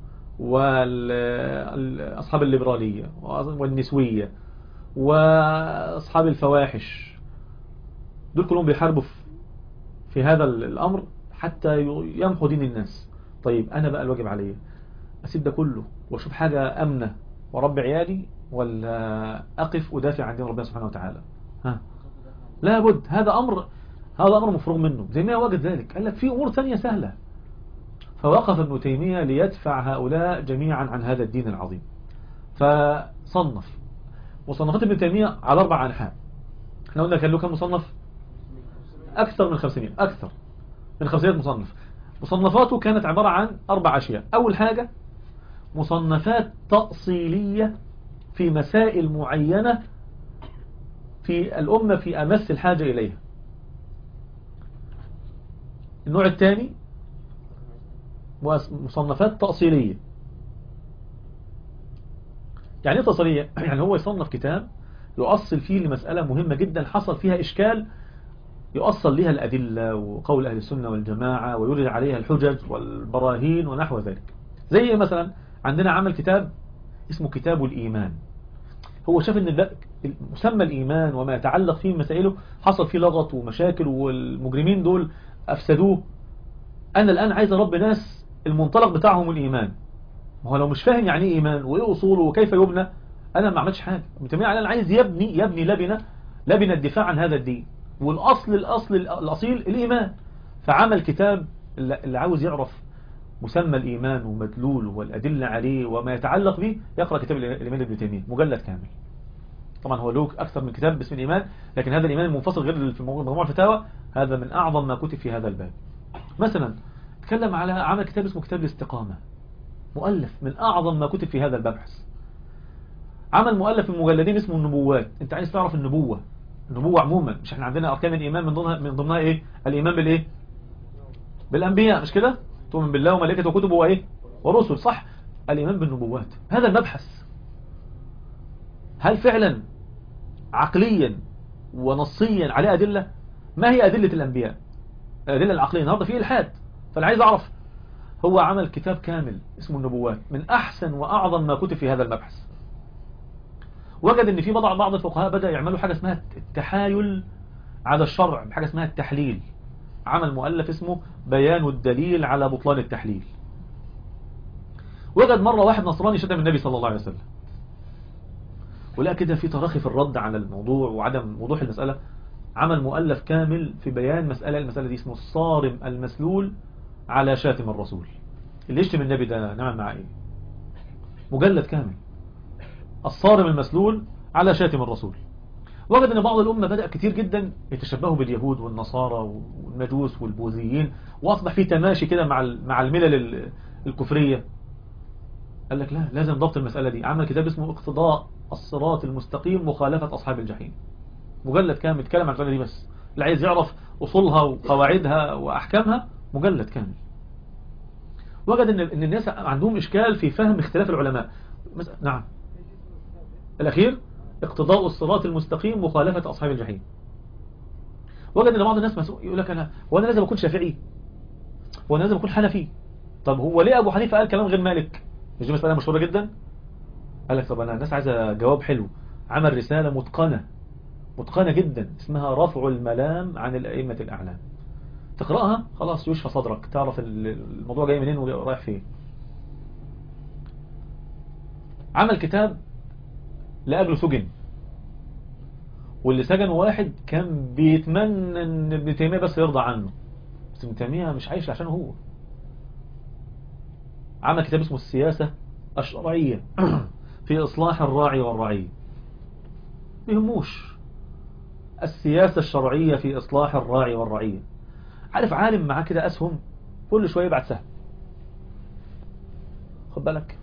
A: وأصحاب الليبرالية والنسوية وأصحاب الفواحش دول كلهم بيحاربوا في هذا الأمر حتى يمحوا دين الناس طيب أنا بقى الواجب عليا أسيب ده كله وأشوف حاجة أمنة ورب عيالي ولا أقف أدافع عن دين ربنا سبحانه وتعالى ها لابد هذا أمر هذا أمر مفروغ منه زي ما وجد ذلك قال لك في أمور ثانية سهلة فوقف ابن تيمية ليدفع هؤلاء جميعا عن هذا الدين العظيم فصنف مصنفات ابن تيمية على أربع أنحاء احنا قلنا كان له كم مصنف أكثر من 500 أكثر من 500 مصنف مصنفاته كانت عبارة عن أربع أشياء أول حاجة مصنفات تأصيلية في مسائل معينة في الأمة في أمس الحاجة إليها النوع الثاني مصنفات تأصيلية يعني ايه تأصيلية؟ يعني هو يصنف كتاب يؤصل فيه لمسألة مهمة جدا حصل فيها إشكال يؤصل لها الأدلة وقول أهل السنة والجماعة ويرد عليها الحجج والبراهين ونحو ذلك زي مثلا عندنا عمل كتاب اسمه كتاب الإيمان هو شاف ان مسمى الإيمان وما يتعلق فيه مسائله حصل فيه لغط ومشاكل والمجرمين دول أفسدوه أنا الآن عايز أرب ناس المنطلق بتاعهم الإيمان ما هو لو مش فاهم يعني ايه إيمان وإيه أصوله وكيف يبنى أنا ما عملتش حاجة متمنى على أنا عايز يبني يبني لبنة لبنة الدفاع عن هذا الدين والأصل الأصل الأصيل الإيمان فعمل كتاب اللي عاوز يعرف مسمى الإيمان ومدلوله والأدلة عليه وما يتعلق به يقرأ كتاب الإيمان ابن تيمية مجلد كامل طبعا هو له أكثر من كتاب باسم الإيمان لكن هذا الإيمان المنفصل غير في مجموعة الفتاوى هذا من أعظم ما كتب في هذا الباب مثلا تكلم على عمل كتاب اسمه كتاب الاستقامة مؤلف من أعظم ما كتب في هذا المبحث عمل مؤلف من مجلدين اسمه النبوات انت عايز تعرف النبوة النبوة عموما مش احنا عندنا أركان الإيمان من ضمنها من ضمنها إيه الإيمان بالإيه بالأنبياء مش كده تؤمن بالله وملائكته وكتبه وإيه ورسل صح الإيمان بالنبوات هذا المبحث هل فعلا عقليا ونصيا عليه أدلة ما هي أدلة الأنبياء الأدلة العقلية النهاردة في إلحاد فأنا عايز أعرف هو عمل كتاب كامل اسمه النبوات من أحسن وأعظم ما كتب في هذا المبحث وجد ان في بعض بعض الفقهاء بدأ يعملوا حاجة اسمها التحايل على الشرع بحاجة اسمها التحليل عمل مؤلف اسمه بيان الدليل على بطلان التحليل وجد مرة واحد نصراني شتم النبي صلى الله عليه وسلم ولقى كده في تراخي في الرد على الموضوع وعدم وضوح المسألة عمل مؤلف كامل في بيان مسألة المسألة دي اسمه الصارم المسلول على شاتم الرسول اللي يشتم النبي ده نعمل معاه ايه مجلد كامل الصارم المسلول على شاتم الرسول وجد ان بعض الأمة بدأ كتير جدا يتشبهوا باليهود والنصارى والمجوس والبوذيين واصبح في تماشي كده مع مع الملل الكفرية قال لك لا لازم ضبط المسألة دي عمل كتاب اسمه اقتضاء الصراط المستقيم مخالفة أصحاب الجحيم مجلد كامل يتكلم عن المسألة دي بس اللي عايز يعرف أصولها وقواعدها وأحكامها مجلد كامل وجد ان ان الناس عندهم إشكال في فهم اختلاف العلماء نعم الأخير اقتضاء الصراط المستقيم مخالفة أصحاب الجحيم وجد ان بعض الناس مسؤول يقول لك أنا وانا لازم أكون شافعي وانا لازم أكون حنفي طب هو ليه أبو حنيفة قال كلام غير مالك مش دي مسألة مشهورة جدا قال لك طب أنا الناس عايزة جواب حلو عمل رسالة متقنة متقنة جدا اسمها رفع الملام عن الأئمة الأعلام تقرأها خلاص يشفى صدرك تعرف الموضوع جاي منين ورايح فين عمل كتاب لأجله سجن واللي سجن واحد كان بيتمنى ان ابن تيمية بس يرضى عنه بس ابن تيمية مش عايش عشان هو عمل كتاب اسمه السياسة الشرعية في إصلاح الراعي والرعية بيهموش السياسة الشرعية في إصلاح الراعي والرعية عارف عالم معاه كده أسهم كل شوية بعد سهم خد بالك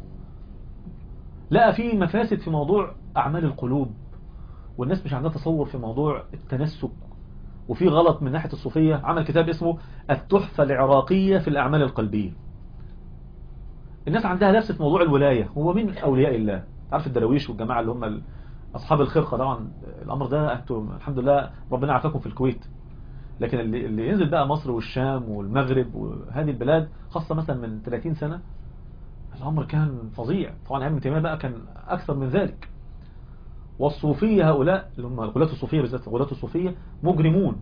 A: لقى في مفاسد في موضوع أعمال القلوب والناس مش عندها تصور في موضوع التنسك وفي غلط من ناحية الصوفية عمل كتاب اسمه التحفة العراقية في الأعمال القلبية الناس عندها نفس في موضوع الولاية هو من أولياء الله عارف الدرويش والجماعة اللي هم أصحاب الخرقة طبعا الأمر ده أنتم الحمد لله ربنا عافاكم في الكويت لكن اللي, اللي ينزل بقى مصر والشام والمغرب وهذه البلاد خاصة مثلا من 30 سنة الأمر كان فظيع طبعا علم تيمية بقى كان أكثر من ذلك والصوفية هؤلاء اللي هم الغلاة الصوفية بالذات الغلاة الصوفية مجرمون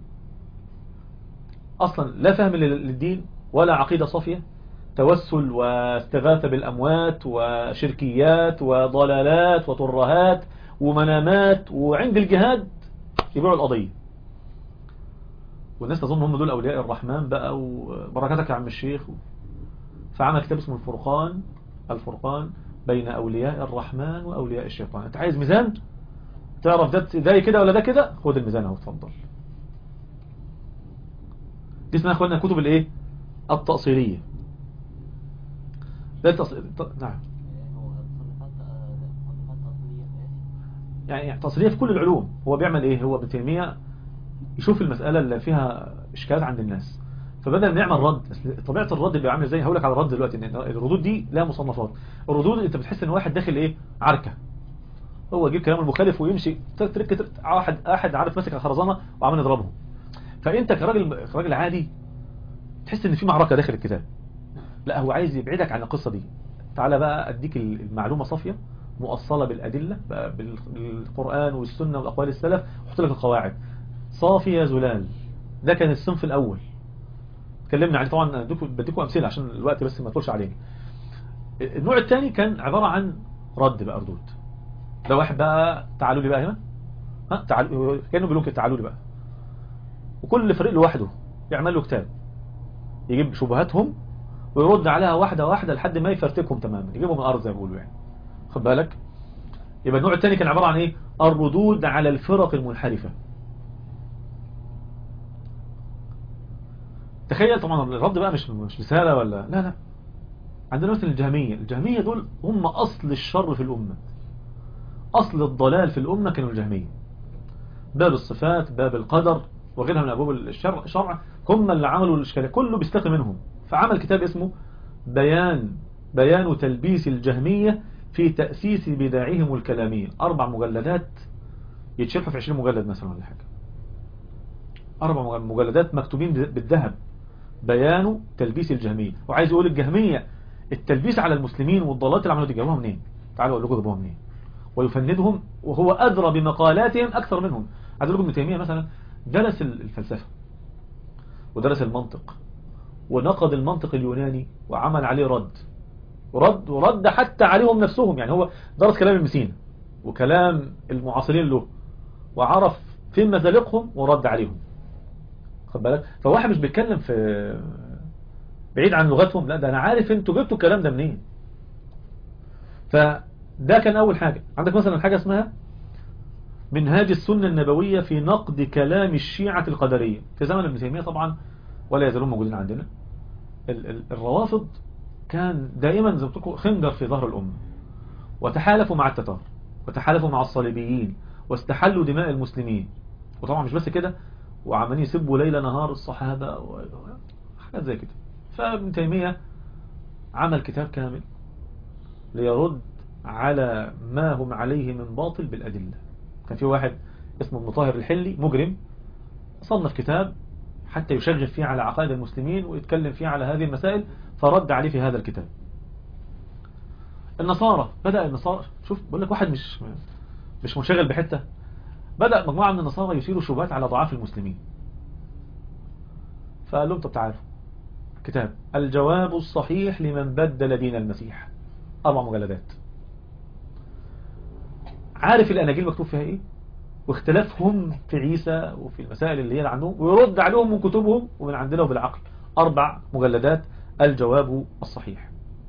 A: أصلا لا فهم للدين ولا عقيدة صافية توسل واستغاثة بالأموات وشركيات وضلالات وترهات ومنامات وعند الجهاد يبيعوا القضية والناس تظن هم دول أولياء الرحمن بقى وبركاتك يا عم الشيخ فعمل كتاب اسمه الفرقان الفرقان بين أولياء الرحمن وأولياء الشيطان أنت عايز ميزان تعرف ده ده كده ولا ده كده خد الميزان اهو اتفضل دي اسمها اخوانا كتب الايه التأصيلية ده التص... نعم يعني تصرية في كل العلوم هو بيعمل ايه هو ابن تيمية يشوف المسألة اللي فيها اشكالات عند الناس فبدل ما يعمل رد طبيعة الرد بيبقى عامل ازاي هقولك على الرد دلوقتي ان الردود دي لها مصنفات الردود انت بتحس ان واحد داخل ايه عركة هو يجيب كلام المخالف ويمشي ترك واحد احد عارف ماسك الخرزانه وعمال يضربهم فانت كراجل كراجل عادي تحس ان في معركه داخل الكتاب لا هو عايز يبعدك عن القصه دي تعالى بقى اديك المعلومه صافيه مؤصله بالادله بالقران والسنه واقوال السلف وحط لك القواعد صافي يا زلال ده كان الصنف الاول اتكلمنا عليه طبعا بديكم امثله عشان الوقت بس ما يطولش علينا النوع الثاني كان عباره عن رد بقى ردود ده واحد بقى تعالوا لي بقى هنا ها تعالوا كانوا بيقولوا كده تعالوا لي بقى وكل فريق لوحده يعمل له كتاب يجيب شبهاتهم ويرد عليها واحده واحده لحد ما يفرتكهم تماما يجيبهم من الارض زي ما بيقولوا يعني خد بالك يبقى النوع الثاني كان عباره عن ايه الردود على الفرق المنحرفه تخيل طبعا الرد بقى مش مش رساله ولا لا لا عندنا مثلا الجهميه الجهميه دول هم اصل الشر في الامه أصل الضلال في الأمة كانوا الجهمية باب الصفات باب القدر وغيرها من أبواب الشرع شرع هم اللي عملوا الإشكال كله بيستقي منهم فعمل كتاب اسمه بيان بيان تلبيس الجهمية في تأسيس بداعهم الكلامية أربع مجلدات يتشرحوا في 20 مجلد مثلا ولا حاجة أربع مجلدات مكتوبين بالذهب بيان تلبيس الجهمية وعايز يقول الجهمية التلبيس على المسلمين والضلالات اللي عملوا دي جابوها منين تعالوا أقول لكم جابوها منين ويفندهم وهو أدرى بمقالاتهم أكثر منهم عايز لكم ابن تيمية مثلا درس الفلسفة ودرس المنطق ونقد المنطق اليوناني وعمل عليه رد ورد ورد حتى عليهم نفسهم يعني هو درس كلام ابن سينا وكلام المعاصرين له وعرف فين مزالقهم ورد عليهم خد بالك فواحد مش بيتكلم في بعيد عن لغتهم لا ده انا عارف انتوا جبتوا الكلام ده منين فده كان اول حاجة عندك مثلا حاجة اسمها منهاج السنة النبوية في نقد كلام الشيعة القدرية في زمن ابن تيمية طبعا ولا يزالون موجودين عندنا ال ال الروافض كان دائما زي خنجر في ظهر الأمة وتحالفوا مع التتار وتحالفوا مع الصليبيين واستحلوا دماء المسلمين وطبعا مش بس كده وعمالين يسبوا ليل نهار الصحابة وحاجات زي كده فابن تيمية عمل كتاب كامل ليرد على ما هم عليه من باطل بالأدلة كان في واحد اسمه ابن طاهر الحلي مجرم صنف كتاب حتى يشغل فيه على عقائد المسلمين ويتكلم فيه على هذه المسائل فرد عليه في هذا الكتاب النصارى بدأ النصارى شوف بقول لك واحد مش مش منشغل بحتة بدأ مجموعة من النصارى يثيروا شبهات على ضعاف المسلمين فقال لهم طب تعالوا كتاب الجواب الصحيح لمن بدل دين المسيح أربع مجلدات عارف الأناجيل مكتوب فيها إيه واختلافهم في عيسى وفي المسائل اللي هي عندهم ويرد عليهم من كتبهم ومن عندنا وبالعقل أربع مجلدات الجواب الصحيح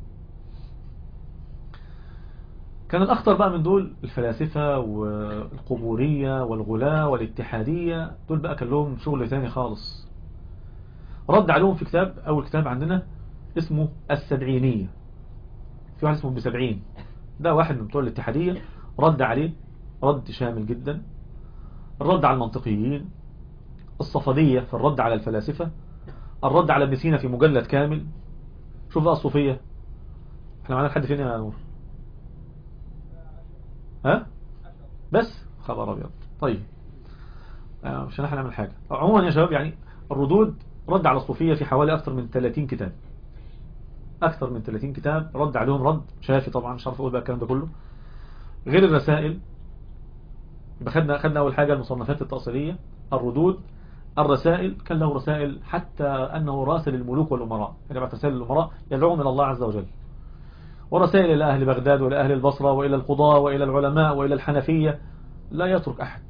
A: كان الأخطر بقى من دول الفلاسفة والقبورية والغلاة والاتحادية دول بقى كان لهم شغل ثاني خالص رد عليهم في كتاب أول كتاب عندنا اسمه السبعينية في واحد اسمه بسبعين ده واحد من بتوع الاتحادية رد عليه رد شامل جدا الرد على المنطقيين الصفدية في الرد على الفلاسفة الرد على ابن سينا في مجلد كامل شوف بقى الصوفية احنا معنا لحد فين يا نور ها بس خبر ابيض طيب آه مش احنا نعمل حاجة عموما يا شباب يعني الردود رد على الصوفية في حوالي اكثر من 30 كتاب اكثر من 30 كتاب رد عليهم رد شافي طبعا مش عارف اقول بقى الكلام ده كله غير الرسائل يبقى خدنا خدنا اول حاجة المصنفات التأصيلية الردود الرسائل كان له رسائل حتى أنه راسل الملوك والأمراء يعني بعد رسائل الأمراء يدعوهم إلى الله عز وجل ورسائل إلى أهل بغداد وإلى أهل البصرة وإلى القضاة وإلى العلماء وإلى الحنفية لا يترك أحد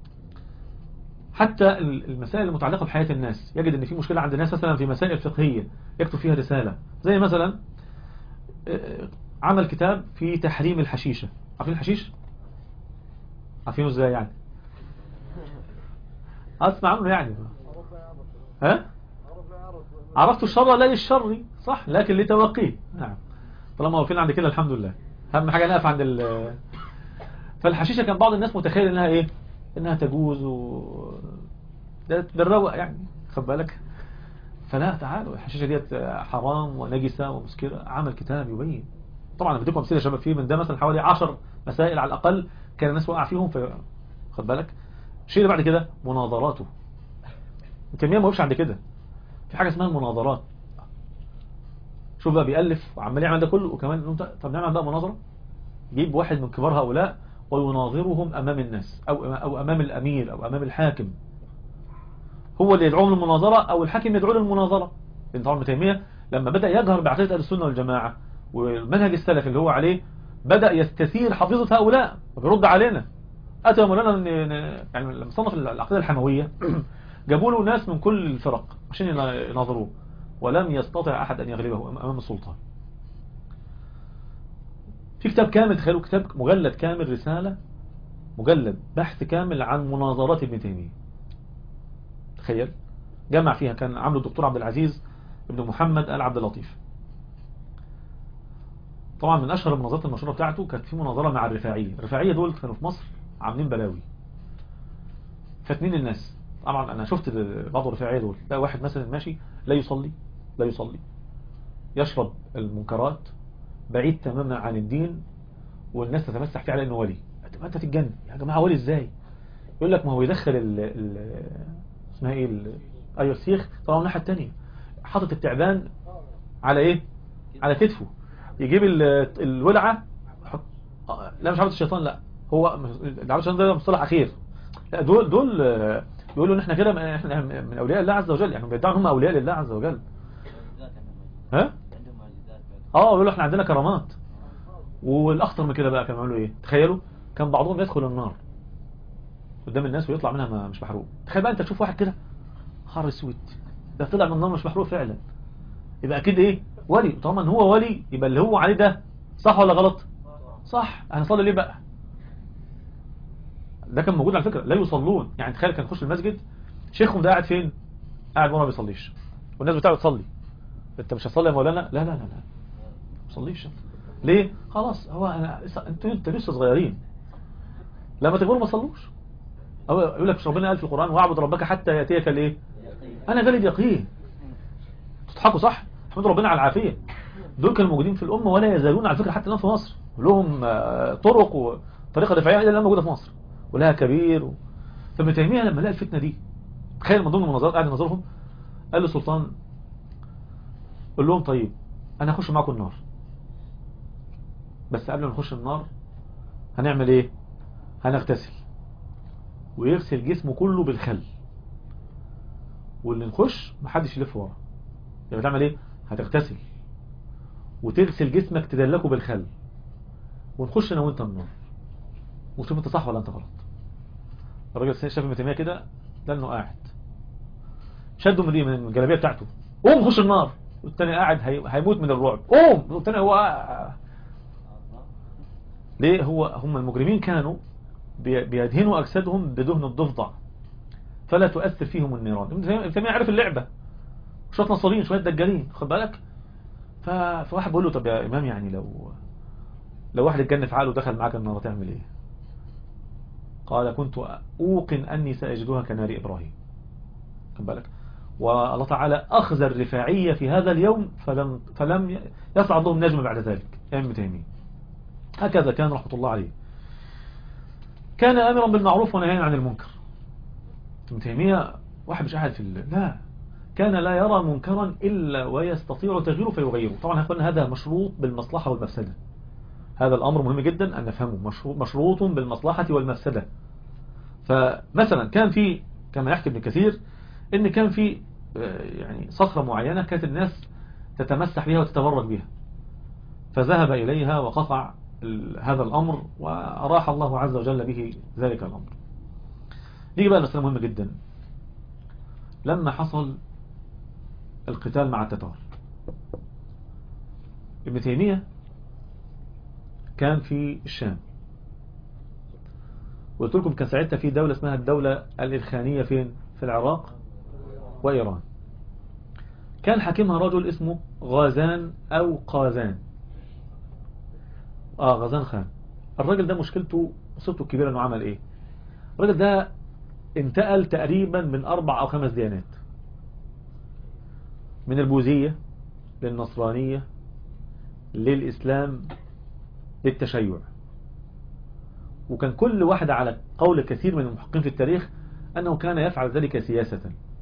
A: حتى المسائل المتعلقة بحياة الناس يجد أن في مشكلة عند الناس مثلا في مسائل فقهية يكتب فيها رسالة زي مثلا عمل كتاب في تحريم الحشيشة عارفين الحشيش؟ عارفينه ازاي يعني اسمع عنه يعني ها عرفت الشر لا للشر صح لكن لتوقيه نعم طالما واقفين عند كده الحمد لله اهم حاجه نقف عند ال فالحشيشه كان بعض الناس متخيل انها ايه انها تجوز و ده بالروق يعني خد بالك فلا تعالوا الحشيشه ديت حرام ونجسه ومسكره عمل كتاب يبين طبعا انا بديكم امثله يا شباب فيه من ده مثلا حوالي 10 مسائل على الاقل كان الناس وقع فيهم في خد بالك الشيء اللي بعد كده مناظراته الكمية ما وقفش عند كده في حاجة اسمها المناظرات شوف بقى بيألف وعمال يعمل ده كله وكمان طب نعمل بقى مناظرة جيب واحد من كبار هؤلاء ويناظرهم أمام الناس أو, أو أمام الأمير أو أمام الحاكم هو اللي يدعوهم للمناظرة أو الحاكم يدعو للمناظرة لأن طبعا ابن تيمية لما بدأ يجهر بعقيدة أهل السنة والجماعة والمنهج السلف اللي هو عليه بدأ يستثير حفيظة هؤلاء وبيرد علينا أتى مولانا يعني لما صنف العقيدة الحموية جابوا له ناس من كل الفرق عشان يناظروه ولم يستطع أحد أن يغلبه أمام السلطان في كتاب كامل تخيلوا كتاب مجلد كامل رسالة مجلد بحث كامل عن مناظرات ابن تيمية تخيل جمع فيها كان عامله الدكتور عبد العزيز ابن محمد آل عبد اللطيف طبعا من أشهر المناظرات المشهورة بتاعته كانت في مناظرة مع الرفاعية الرفاعية دول كانوا في مصر عاملين بلاوي فاتنين الناس طبعا انا شفت بعض الرفاعية دول لا واحد مثلا ماشي لا يصلي لا يصلي يشرب المنكرات بعيد تماما عن الدين والناس تتمسح فيه على انه ولي ما انت تتجنن يا جماعه ولي ازاي يقول لك ما هو يدخل ال ال اسمها ايه ايوه السيخ طبعا من الناحيه الثانيه حاطط التعبان على ايه على كتفه يجيب الولعه لا مش عبد الشيطان لا هو عبد الشيطان ده مصطلح اخير لا دول دول يقولوا ان احنا كده احنا من اولياء الله عز وجل يعني بيدعوا هم اولياء لله عز وجل ها اه بيقولوا احنا عندنا كرامات والاخطر من كده بقى كانوا يعملوا ايه تخيلوا كان بعضهم يدخل النار قدام الناس ويطلع منها ما مش محروق تخيل بقى انت تشوف واحد كده حر اسود ده طلع من النار مش محروق فعلا يبقى اكيد ايه ولي طالما ان هو ولي يبقى اللي هو عليه ده صح ولا غلط صح هنصلي ليه بقى ده كان موجود على فكرة لا يصلون يعني تخيل كان يخش المسجد شيخهم ده قاعد فين قاعد ما بيصليش والناس بتاعه تصلي انت مش هتصلي يا مولانا لا لا لا لا ما تصليش ليه خلاص هو انا انتوا انتوا لسه صغيرين لما تكبروا ما تصلوش هو يقول لك ربنا قال في القرآن واعبد ربك حتى ياتيك الايه انا جالي يقين تضحكوا صح احمد ربنا على العافيه دول كانوا موجودين في الامه ولا يزالون على فكره حتى الان في مصر لهم طرق وطريقه دفاعيه الا موجوده في مصر ولها كبير و... فابن تيميه لما لقى الفتنه دي تخيل من ضمن المناظرات قاعد يناظرهم قال للسلطان قول لهم طيب انا هخش معاكم النار بس قبل ما نخش النار هنعمل ايه هنغتسل ويغسل جسمه كله بالخل واللي نخش محدش يلف ورا يبقى تعمل ايه هتغتسل وتغسل جسمك تدلكه بالخل ونخش انا وانت النار وشوف انت صح ولا انت غلط الراجل شاف ابن تيميه كده ده انه قاعد شده من من الجلابيه بتاعته قوم خش النار والتاني قاعد هيموت من الرعب قوم والتاني هو ليه هو هم المجرمين كانوا بيدهنوا اجسادهم بدهن الضفدع فلا تؤثر فيهم النيران ابن تيميه عرف اللعبه شويه نصارين شويه دجالين خد بالك فواحد بيقول له طب يا امام يعني لو لو واحد اتجن في عقله ودخل معاك النار تعمل ايه قال كنت اوقن اني ساجدها كنار ابراهيم خد بالك والله تعالى اخذ الرفاعيه في هذا اليوم فلم فلم يصعد لهم نجم بعد ذلك ابن تيميه هكذا كان رحمه الله عليه كان امرا بالمعروف ونهيا عن المنكر ابن تيميه واحد مش قاعد في لا كان لا يرى منكرا إلا ويستطيع تغييره فيغيره طبعا هيقول هذا مشروط بالمصلحة والمفسدة هذا الأمر مهم جدا أن نفهمه مشروط بالمصلحة والمفسدة فمثلا كان في كما يحكي ابن كثير ان كان في يعني صخرة معينة كانت الناس تتمسح بها وتتبرك بها فذهب إليها وقطع هذا الأمر وأراح الله عز وجل به ذلك الأمر نيجي بقى المسألة مهمة جدا لما حصل القتال مع التتار ابن تيمية كان في الشام وقلت لكم كان ساعتها في دولة اسمها الدولة الإرخانية فين في العراق وإيران كان حاكمها رجل اسمه غازان أو قازان آه غازان خان الراجل ده مشكلته مصيبته الكبيرة انه عمل ايه الراجل ده انتقل تقريبا من اربع او خمس ديانات من البوذية للنصرانية للإسلام للتشيع وكان كل واحد على قول كثير من المحققين في التاريخ أنه كان يفعل ذلك سياسة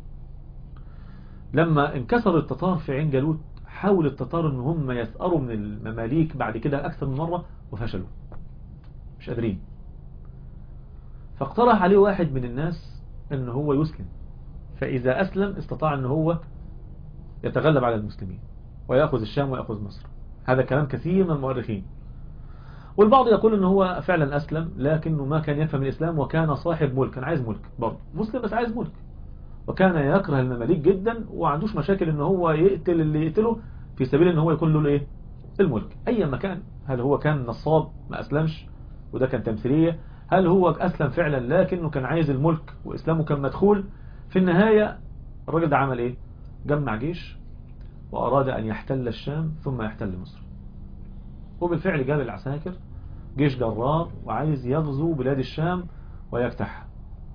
A: لما انكسر التتار في عين جالوت حاول التتار ان هم يسأروا من المماليك بعد كده أكثر من مرة وفشلوا مش قادرين فاقترح عليه واحد من الناس ان هو يسلم فإذا أسلم استطاع ان هو يتغلب على المسلمين ويأخذ الشام ويأخذ مصر هذا كلام كثير من المؤرخين والبعض يقول ان هو فعلا أسلم لكنه ما كان يفهم الإسلام وكان صاحب ملك كان عايز ملك برضه مسلم بس عايز ملك وكان يكره المماليك جدا وعندوش مشاكل ان هو يقتل اللي يقتله في سبيل ان هو يكون له الايه الملك اي مكان هل هو كان نصاب ما اسلمش وده كان تمثيلية هل هو اسلم فعلا لكنه كان عايز الملك واسلامه كان مدخول في النهاية الراجل ده عمل ايه جمع جيش واراد ان يحتل الشام ثم يحتل مصر وبالفعل جاب العساكر جيش جرار وعايز يغزو بلاد الشام ويفتحها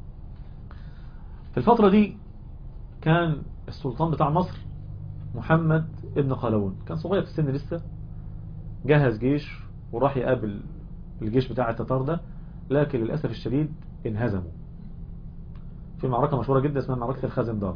A: في الفترة دي كان السلطان بتاع مصر محمد ابن قلاوون كان صغير في السن لسه جهز جيش وراح يقابل الجيش بتاع التتار ده لكن للأسف الشديد انهزموا في معركة مشهورة جدا اسمها معركة الخازندار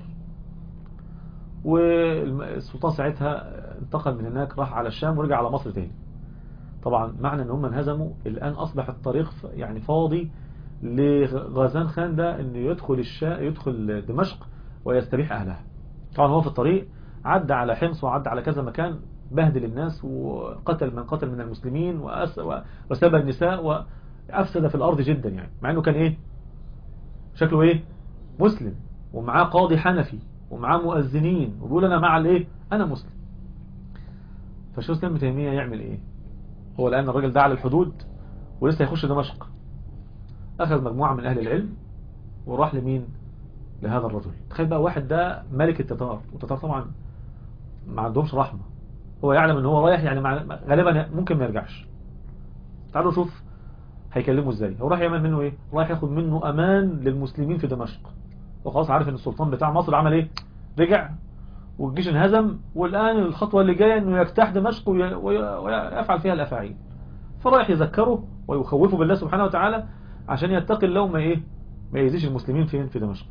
A: والسلطان ساعتها انتقل من هناك راح على الشام ورجع على مصر تاني طبعا معنى ان هم انهزموا الآن أصبح الطريق يعني فاضي لغازان خان ده انه يدخل الشا يدخل دمشق ويستريح أهلها طبعا هو في الطريق عدى على حمص وعدى على كذا مكان بهدل الناس وقتل من قتل من المسلمين وسبى النساء وأفسد في الأرض جدا يعني مع أنه كان إيه شكله ايه مسلم ومعاه قاضي حنفي ومعاه مؤذنين وبيقول انا مع الايه انا مسلم فشو اسلام ابن تيميه يعمل ايه هو الان الراجل ده على الحدود ولسه هيخش دمشق اخذ مجموعه من اهل العلم وراح لمين لهذا الرجل تخيل بقى واحد ده ملك التتار والتتار طبعا ما عندهمش رحمه هو يعلم ان هو رايح يعني مع... غالبا ممكن ما يرجعش تعالوا شوف هيكلمه ازاي هو راح يعمل منه ايه رايح ياخد منه امان للمسلمين في دمشق وخلاص عارف ان السلطان بتاع مصر عمل ايه رجع والجيش انهزم والان الخطوة اللي جاية انه يجتاح دمشق وي... ويفعل فيها الافاعيل فرايح يذكره ويخوفه بالله سبحانه وتعالى عشان يتقي الله وما ايه ما يأذيش المسلمين فين في دمشق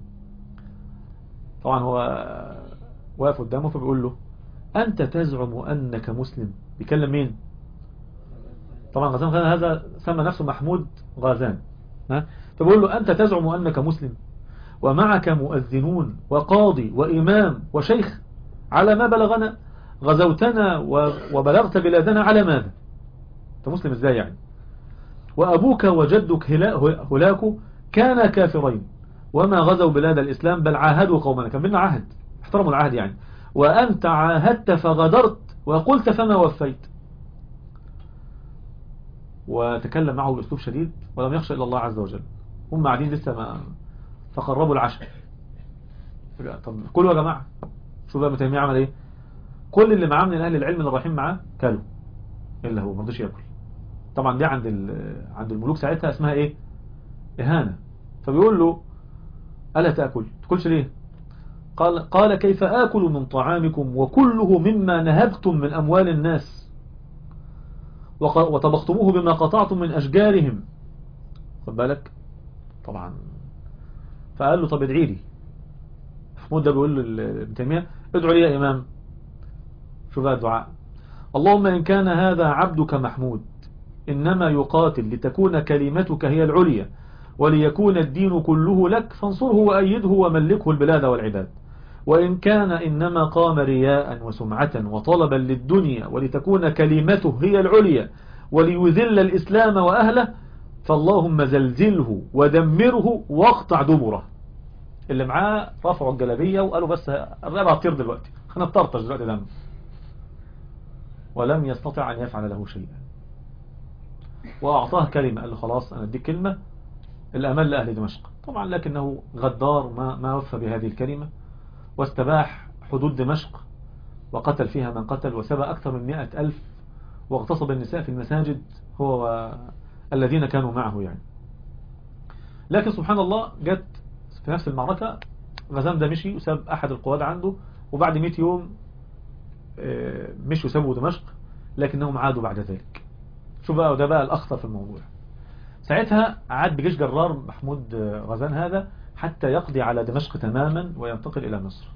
A: طبعا هو واقف قدامه فبيقول له أنت تزعم أنك مسلم بيكلم مين طبعا غزان خان هذا سمى نفسه محمود غازان فبيقول له أنت تزعم أنك مسلم ومعك مؤذنون وقاضي وإمام وشيخ على ما بلغنا غزوتنا وبلغت بلادنا على ماذا أنت مسلم إزاي يعني وأبوك وجدك هلاك كان كافرين وما غزوا بلاد الإسلام بل عاهدوا قومنا كان بيننا عهد احترموا العهد يعني وأنت عاهدت فغدرت وقلت فما وفيت وتكلم معه بأسلوب شديد ولم يخشى إلا الله عز وجل هم قاعدين لسه ما فقربوا العشاء طب كلوا يا جماعة شوف بقى متيمية عمل ايه كل اللي معاه من اهل العلم اللي رايحين معاه كلوا الا هو ما رضيش ياكل طبعا دي عند عند الملوك ساعتها اسمها ايه اهانه فبيقول له الا تاكل تاكلش ليه قال قال كيف آكل من طعامكم وكله مما نهبتم من أموال الناس وطبختموه بما قطعتم من أشجارهم خد بالك طبعا فقال له طب ادعي لي محمود ده بيقول ابن تيمية ادعو لي يا إمام شو بقى الدعاء اللهم إن كان هذا عبدك محمود إنما يقاتل لتكون كلمتك هي العليا وليكون الدين كله لك فانصره وأيده وملكه البلاد والعباد وإن كان إنما قام رياء وسمعة وطلبا للدنيا ولتكون كلمته هي العليا وليذل الإسلام وأهله فاللهم زلزله ودمره واقطع دبره اللي معاه رفعوا الجلبية وقالوا بس الرقبة هتطير دلوقتي خلينا نطرطش دلوقتي دم ولم يستطع أن يفعل له شيئا وأعطاه كلمة قال له خلاص أنا أديك كلمة الأمان لأهل دمشق طبعا لكنه غدار ما, ما وفى بهذه الكلمة واستباح حدود دمشق وقتل فيها من قتل وسبى أكثر من مئة ألف واغتصب النساء في المساجد هو الذين كانوا معه يعني لكن سبحان الله جت في نفس المعركة غزام ده مشي وساب أحد القواد عنده وبعد 100 يوم مشوا سابوا دمشق لكنهم عادوا بعد ذلك شوف بقى وده بقى الأخطر في الموضوع ساعتها عاد بجيش جرار محمود غزان هذا حتى يقضي على دمشق تماما وينتقل إلى مصر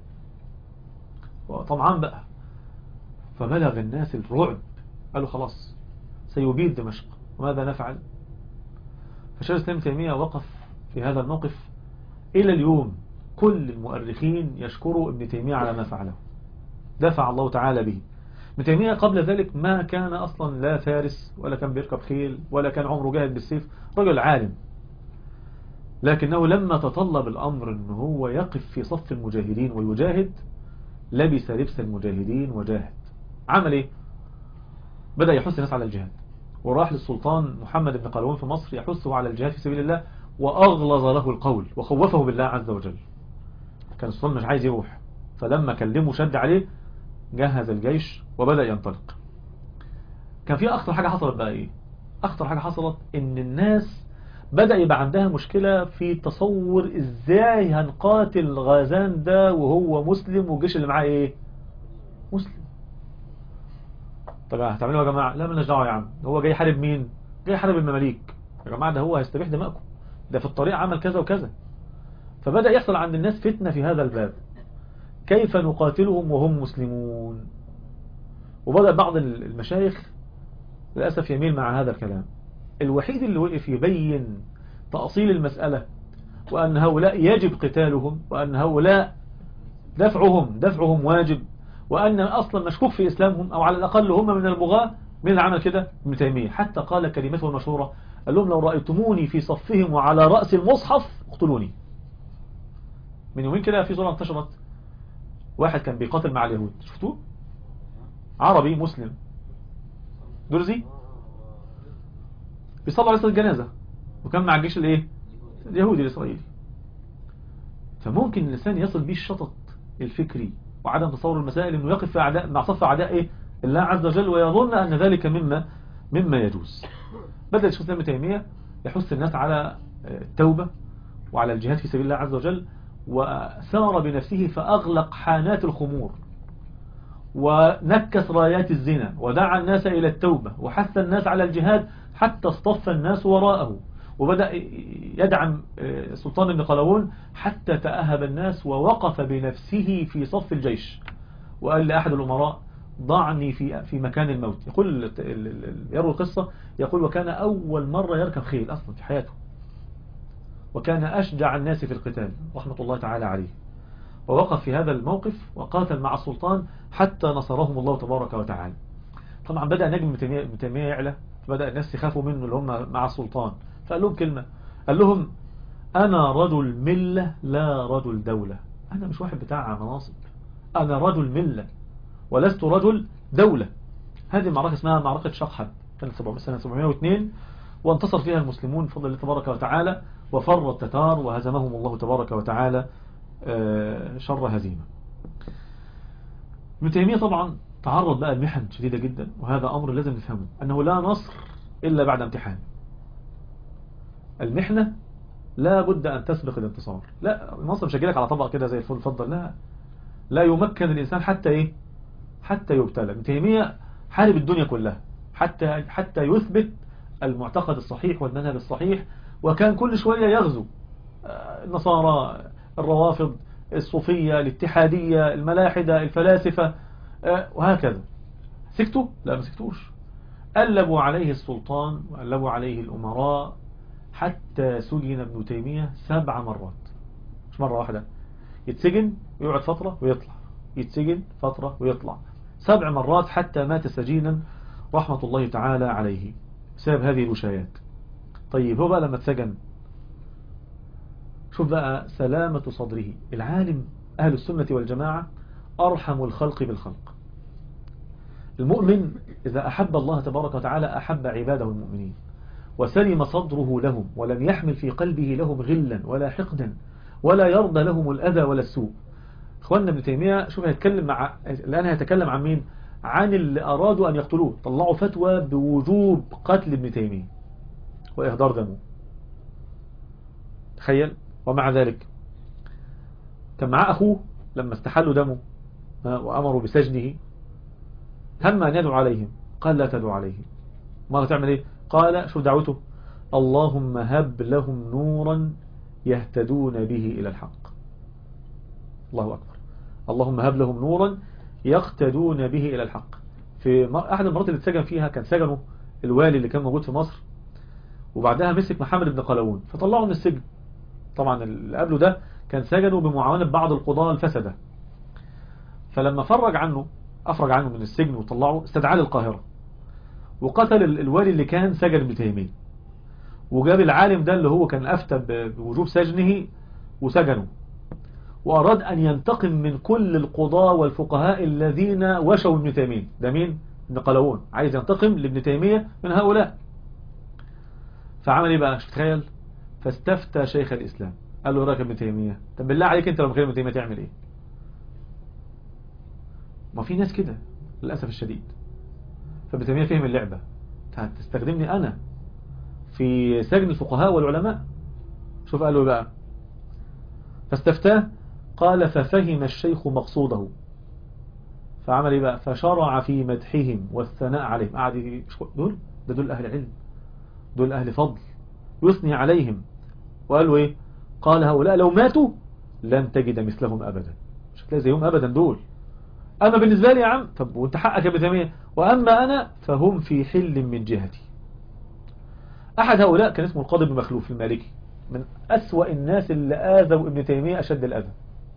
A: وطبعا بقى فبلغ الناس الرعب قالوا خلاص سيبيد دمشق وماذا نفعل فشيخ الإسلام تيمية وقف في هذا الموقف إلى اليوم كل المؤرخين يشكروا ابن تيمية على ما فعله دفع الله تعالى به ابن تيمية قبل ذلك ما كان أصلا لا فارس ولا كان بيركب خيل ولا كان عمره جاهد بالسيف رجل عالم لكنه لما تطلب الأمر أنه هو يقف في صف المجاهدين ويجاهد لبس لبس المجاهدين وجاهد عمل ايه بدأ يحث الناس على الجهاد وراح للسلطان محمد بن قلاوون في مصر يحثه على الجهاد في سبيل الله وأغلظ له القول وخوفه بالله عز وجل كان السلطان مش عايز يروح فلما كلمه شد عليه جهز الجيش وبدأ ينطلق كان في أخطر حاجة حصلت بقى إيه أخطر حاجة حصلت إن الناس بدأ يبقى عندها مشكلة في تصور إزاي هنقاتل غازان ده وهو مسلم والجيش اللي معاه إيه مسلم طب هتعملوا يا جماعة لا مالناش دعوة يا عم هو جاي يحارب مين جاي يحارب المماليك يا جماعة ده هو هيستبيح دماءكم ده في الطريق عمل كذا وكذا فبدأ يحصل عند الناس فتنة في هذا الباب كيف نقاتلهم وهم مسلمون وبدأ بعض المشايخ للأسف يميل مع هذا الكلام الوحيد اللي وقف يبين تأصيل المسألة وأن هؤلاء يجب قتالهم وأن هؤلاء دفعهم دفعهم واجب وأن أصلا مشكوك في إسلامهم أو على الأقل هم من البغاة من اللي عمل كده ابن تيمية حتى قال كلمته المشهورة قال لهم لو رأيتموني في صفهم وعلى رأس المصحف اقتلوني من يومين كده في صورة انتشرت واحد كان بيقاتل مع اليهود شفتوه عربي مسلم درزي بيصلي على صلاة الجنازة وكان مع الجيش الايه اليهودي الاسرائيلي فممكن الانسان يصل بيه الشطط الفكري وعدم تصور المسائل انه يقف في اعداء مع صف اعداء ايه الله عز وجل ويظن ان ذلك مما مما يجوز بدأ الشيخ الإسلام تيمية يحث الناس على التوبة وعلى الجهاد في سبيل الله عز وجل وسار بنفسه فأغلق حانات الخمور ونكس رايات الزنا ودعا الناس إلى التوبة وحث الناس على الجهاد حتى اصطف الناس وراءه وبدأ يدعم سلطان بن قلاوون حتى تأهب الناس ووقف بنفسه في صف الجيش وقال لأحد الأمراء ضعني في في مكان الموت يقول يروي القصة يقول وكان أول مرة يركب خيل أصلا في حياته وكان أشجع الناس في القتال رحمة الله تعالى عليه ووقف في هذا الموقف وقاتل مع السلطان حتى نصرهم الله تبارك وتعالى طبعا بدأ نجم ابن تيمية يعلى فبدأ الناس يخافوا منه اللي هم مع السلطان فقال لهم كلمة قال لهم أنا رجل ملة لا رجل دولة أنا مش واحد بتاع مناصب أنا رجل ملة ولست رجل دولة هذه المعركة اسمها معركة شقحة كانت سنة 702 وانتصر فيها المسلمون بفضل الله تبارك وتعالى وفر التتار وهزمهم الله تبارك وتعالى شر هزيمة ابن تيمية طبعا تعرض بقى لمحن شديدة جدا وهذا أمر لازم نفهمه أنه لا نصر إلا بعد امتحان المحنة لا بد أن تسبق الانتصار لا النصر مش هجيلك على طبق كده زي الفل فضل لا لا يمكن الإنسان حتى إيه حتى يبتلى ابن تيمية حارب الدنيا كلها حتى حتى يثبت المعتقد الصحيح والمنهج الصحيح وكان كل شوية يغزو النصارى الروافض الصوفية الاتحادية الملاحدة الفلاسفة وهكذا سكتوا؟ لا ما سكتوش قلبوا عليه السلطان وقلبوا عليه الأمراء حتى سجن ابن تيمية سبع مرات مش مرة واحدة يتسجن ويقعد فترة ويطلع يتسجن فترة ويطلع سبع مرات حتى مات سجينا رحمة الله تعالى عليه بسبب هذه الوشايات طيب هو بقى لما اتسجن شوف بقى سلامة صدره العالم أهل السنة والجماعة أرحم الخلق بالخلق المؤمن إذا أحب الله تبارك وتعالى أحب عباده المؤمنين وسلم صدره لهم ولم يحمل في قلبه لهم غلا ولا حقدا ولا يرضى لهم الأذى ولا السوء اخواننا ابن تيمية شوف هيتكلم مع الآن هيتكلم عن مين عن اللي أرادوا أن يقتلوه طلعوا فتوى بوجوب قتل ابن تيمية وإهدار دمه تخيل ومع ذلك كان معاه أخوه لما استحلوا دمه وأمروا بسجنه هم أن يدعو عليهم قال لا تدعو عليهم ما تعمل إيه قال شو دعوته اللهم هب لهم نورا يهتدون به إلى الحق الله أكبر اللهم هب لهم نورا يقتدون به إلى الحق في أحد المرات اللي اتسجن فيها كان سجنه الوالي اللي كان موجود في مصر وبعدها مسك محمد بن قلاوون فطلعه من السجن طبعا اللي قبله ده كان سجنه بمعاونة بعض القضاة الفسدة فلما فرج عنه أفرج عنه من السجن وطلعه استدعاه للقاهرة وقتل الوالي اللي كان سجن ابن تيمية وجاب العالم ده اللي هو كان أفتى بوجوب سجنه وسجنه وأراد أن ينتقم من كل القضاة والفقهاء الذين وشوا ابن تيمية ده مين؟ ابن قلاوون عايز ينتقم لابن تيمية من هؤلاء فعمل ايه بقى تخيل فاستفتى شيخ الإسلام قال له راك ابن تيمية طب بالله عليك انت لو مكان ابن تيمية تعمل ايه ما في ناس كده للأسف الشديد فابن تيمية فهم اللعبة هتستخدمني أنا في سجن الفقهاء والعلماء شوف قالوا بقى فاستفتاه قال ففهم الشيخ مقصوده فعمل ايه بقى فشرع في مدحهم والثناء عليهم قعد دول ده دول أهل علم دول أهل فضل يثني عليهم وقالوا ايه قال هؤلاء لو ماتوا لن تجد مثلهم أبدا مش هتلاقي زيهم أبدا دول أما بالنسبة لي يا عم طب وانت حقك يا ابن تيمية وأما أنا فهم في حل من جهتي أحد هؤلاء كان اسمه القاضي بن مخلوف المالكي من أسوأ الناس اللي آذوا ابن تيمية أشد الأذى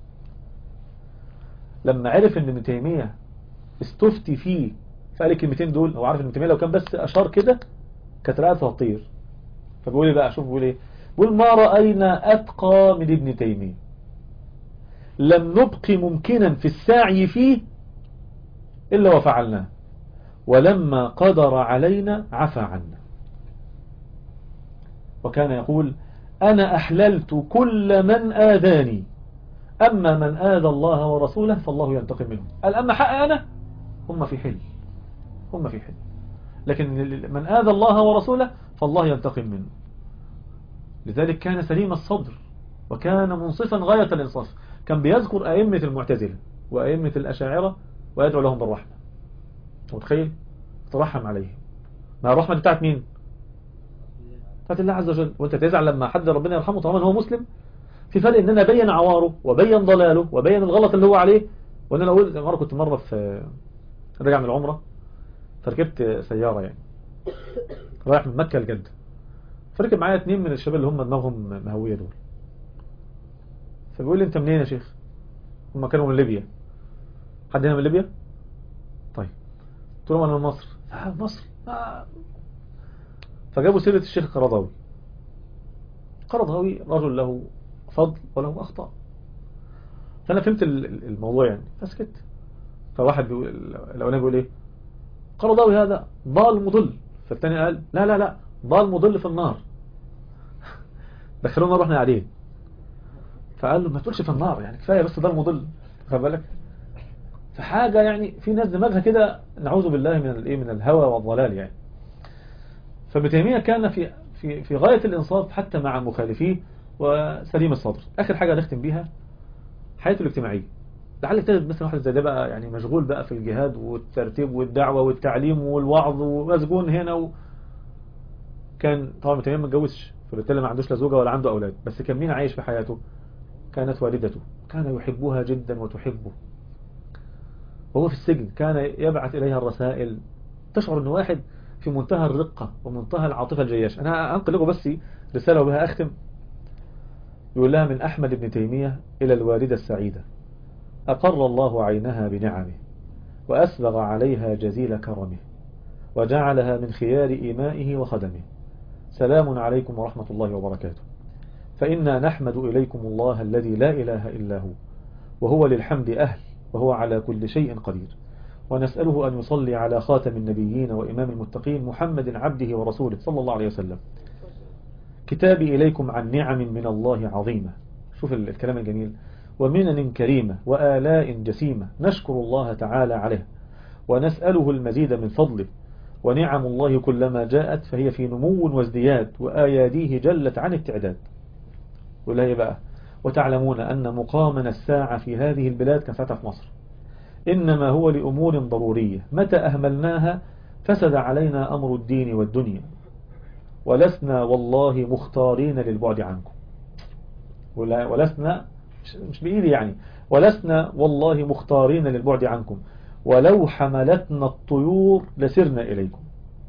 A: لما عرف ان ابن تيمية استفتي فيه فقال الكلمتين دول هو عارف ان ابن تيمية لو كان بس أشار كده كانت رقبته هتطير فبيقول لي بقى شوف بيقول ايه بيقول ما رأينا أتقى من ابن تيمية لم نبق ممكنا في السعي فيه إلا وفعلناه ولما قدر علينا عفى عنا وكان يقول أنا أحللت كل من آذاني أما من آذى الله ورسوله فالله ينتقم منه قال أما حق أنا هم في حل هم في حل لكن من آذى الله ورسوله فالله ينتقم منه لذلك كان سليم الصدر وكان منصفا غاية الإنصاف كان بيذكر أئمة المعتزلة وأئمة الأشاعرة ويدعو لهم بالرحمة متخيل ترحم عليهم ما الرحمة دي بتاعت مين بتاعت الله عز وجل وانت تزعل لما حد ربنا يرحمه طالما هو مسلم في فرق ان انا ابين عواره وبين ضلاله وبين الغلط اللي هو عليه وان انا اقول مرة كنت مرة في رجع من العمرة فركبت سيارة يعني رايح من مكة لجدة فركب معايا اتنين من الشباب اللي هم دماغهم مهوية دول فبيقول لي انت منين يا شيخ هم كانوا من ليبيا حد هنا من ليبيا طيب قلت لهم انا من مصر آه مصر آه. فجابوا سيرة الشيخ قرضاوي قرضاوي رجل له فضل وله أخطاء فأنا فهمت الموضوع يعني فسكت فواحد بيقول الأولاني بيقول إيه قرضاوي هذا ضال مضل فالتاني قال لا لا لا ضال مضل في النار دخلونا رحنا قاعدين فقال له ما تقولش في النار يعني كفاية بس ضال مضل خد بالك فحاجة يعني في ناس دماغها كده نعوذ بالله من الايه من الهوى والضلال يعني فابن تيمية كان في في في غاية الإنصاف حتى مع مخالفيه وسليم الصدر آخر حاجة نختم بيها حياته الاجتماعية لعلك تجد مثلا واحد زي ده بقى يعني مشغول بقى في الجهاد والترتيب والدعوة والتعليم والوعظ ومسجون هنا و... كان طبعا ابن تيمية ما اتجوزش فبالتالي ما عندوش لا زوجة ولا عنده أولاد بس كان مين عايش في حياته كانت والدته كان يحبها جدا وتحبه وهو في السجن كان يبعث إليها الرسائل تشعر أن واحد في منتهى الرقة ومنتهى العاطفة الجياش أنا أنقل لكم بس رسالة وبها أختم يقول لها من أحمد بن تيمية إلى الوالدة السعيدة أقر الله عينها بنعمه وأسبغ عليها جزيل كرمه وجعلها من خيار إيمائه وخدمه سلام عليكم ورحمة الله وبركاته فإنا نحمد إليكم الله الذي لا إله إلا هو وهو للحمد أهل وهو على كل شيء قدير ونسأله أن يصلي على خاتم النبيين وإمام المتقين محمد عبده ورسوله صلى الله عليه وسلم كتابي إليكم عن نعم من الله عظيمة شوف الكلام الجميل ومنن كريمة وآلاء جسيمة نشكر الله تعالى عليه ونسأله المزيد من فضله ونعم الله كلما جاءت فهي في نمو وازدياد وآياديه جلت عن التعداد ولا بقى وتعلمون أن مقامنا الساعة في هذه البلاد كان ساعتها في مصر إنما هو لأمور ضرورية متى أهملناها فسد علينا أمر الدين والدنيا ولسنا والله مختارين للبعد عنكم ولسنا مش بإيدي يعني ولسنا والله مختارين للبعد عنكم ولو حملتنا الطيور لسرنا إليكم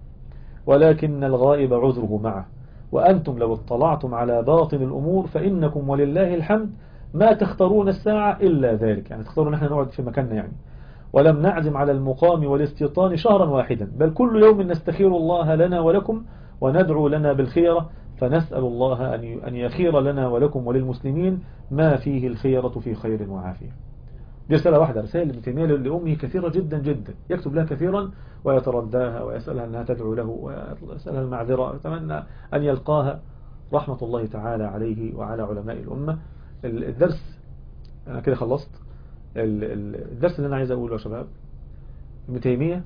A: ولكن الغائب عذره معه وأنتم لو اطلعتم على باطن الأمور فإنكم ولله الحمد ما تختارون الساعة إلا ذلك يعني تختارون نحن نقعد في مكاننا يعني ولم نعزم على المقام والاستيطان شهرا واحدا بل كل يوم نستخير الله لنا ولكم وندعو لنا بالخيرة فنسأل الله أن يخير لنا ولكم وللمسلمين ما فيه الخيرة في خير وعافية دي رسالة واحدة رسائل ابن تيمية لأمه كثيرة جدا جدا يكتب لها كثيرا ويترداها ويسألها أنها تدعو له ويسألها المعذرة ويتمنى أن يلقاها رحمة الله تعالى عليه وعلى علماء الأمة الدرس أنا كده خلصت الدرس اللي أنا عايز أقوله يا شباب ابن تيمية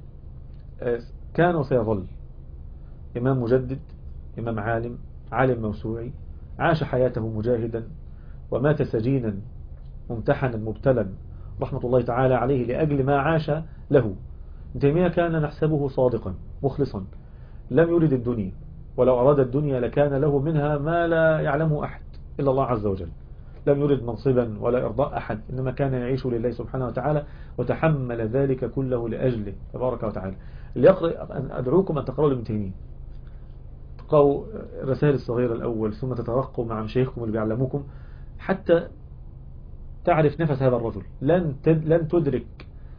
A: كان وسيظل إمام مجدد إمام عالم عالم موسوعي عاش حياته مجاهدا ومات سجينا ممتحنا مبتلا رحمة الله تعالى عليه لأجل ما عاش له ابن تيمية كان نحسبه صادقا مخلصا لم يرد الدنيا ولو أراد الدنيا لكان له منها ما لا يعلمه أحد إلا الله عز وجل لم يرد منصبا ولا إرضاء أحد إنما كان يعيش لله سبحانه وتعالى وتحمل ذلك كله لأجله تبارك وتعالى ليقرأ أدعوكم أن تقرأوا لابن تيمية تقرأوا الرسائل الصغيرة الأول ثم تترقوا مع مشايخكم اللي بيعلموكم حتى تعرف نفس هذا الرجل لن لن تدرك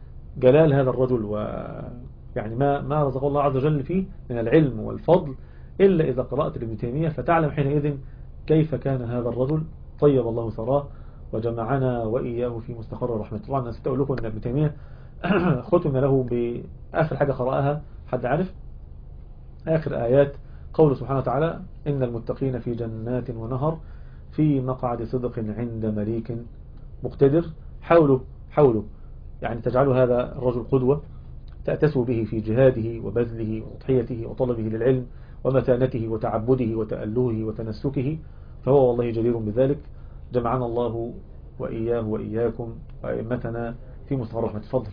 A: جلال هذا الرجل و يعني ما ما رزق الله عز وجل فيه من العلم والفضل إلا إذا قرأت ابن تيمية فتعلم حينئذ كيف كان هذا الرجل طيب الله ثراه وجمعنا وإياه في مستقر الرحمة طبعا أنا ستقول لكم أن ابن تيمية ختم له بآخر حاجة قرأها حد عارف آخر آيات قول سبحانه وتعالى إن المتقين في جنات ونهر في مقعد صدق عند مليك مقتدر حاولوا حاولوا يعني تجعلوا هذا الرجل قدوة تأتسوا به في جهاده وبذله وتضحيته وطلبه للعلم ومتانته وتعبده وتألهه وتنسكه فهو والله جدير بذلك جمعنا الله وإياه وإياكم وأئمتنا في مستوى الرحمة تفضل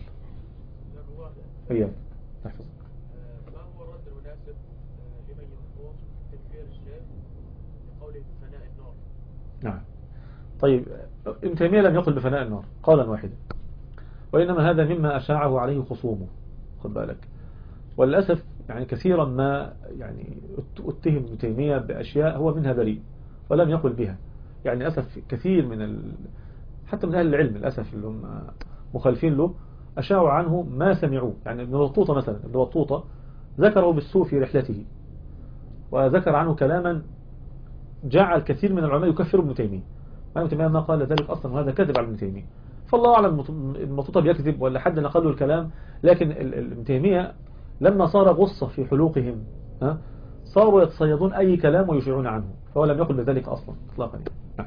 A: إياك تحفظ
B: ما هو الرد المناسب لمن يقول تكفير الشيخ بقوله فناء النار
A: نعم طيب ابن تيمية لم يقل بفناء النار قولا واحدا وإنما هذا مما أشاعه عليه خصومه خد بالك وللأسف يعني كثيرا ما يعني اتهم ابن تيمية بأشياء هو منها بريء ولم يقل بها يعني للأسف كثير من ال... حتى من أهل العلم للأسف اللي هم مخالفين له أشاعوا عنه ما سمعوه يعني ابن بطوطة مثلا ابن بطوطة ذكره بالسوء في رحلته وذكر عنه كلاما جعل كثير من العلماء يكفروا ابن تيمية ابن تيمية ما قال ذلك أصلا وهذا كذب على ابن تيمية فالله أعلم ابن بطوطة بيكذب ولا حد نقل له الكلام لكن ابن تيمية لما صار غصة في حلوقهم ها صاروا يتصيدون أي كلام ويشيعون عنه فهو لم يقل بذلك أصلا اطلاقا نعم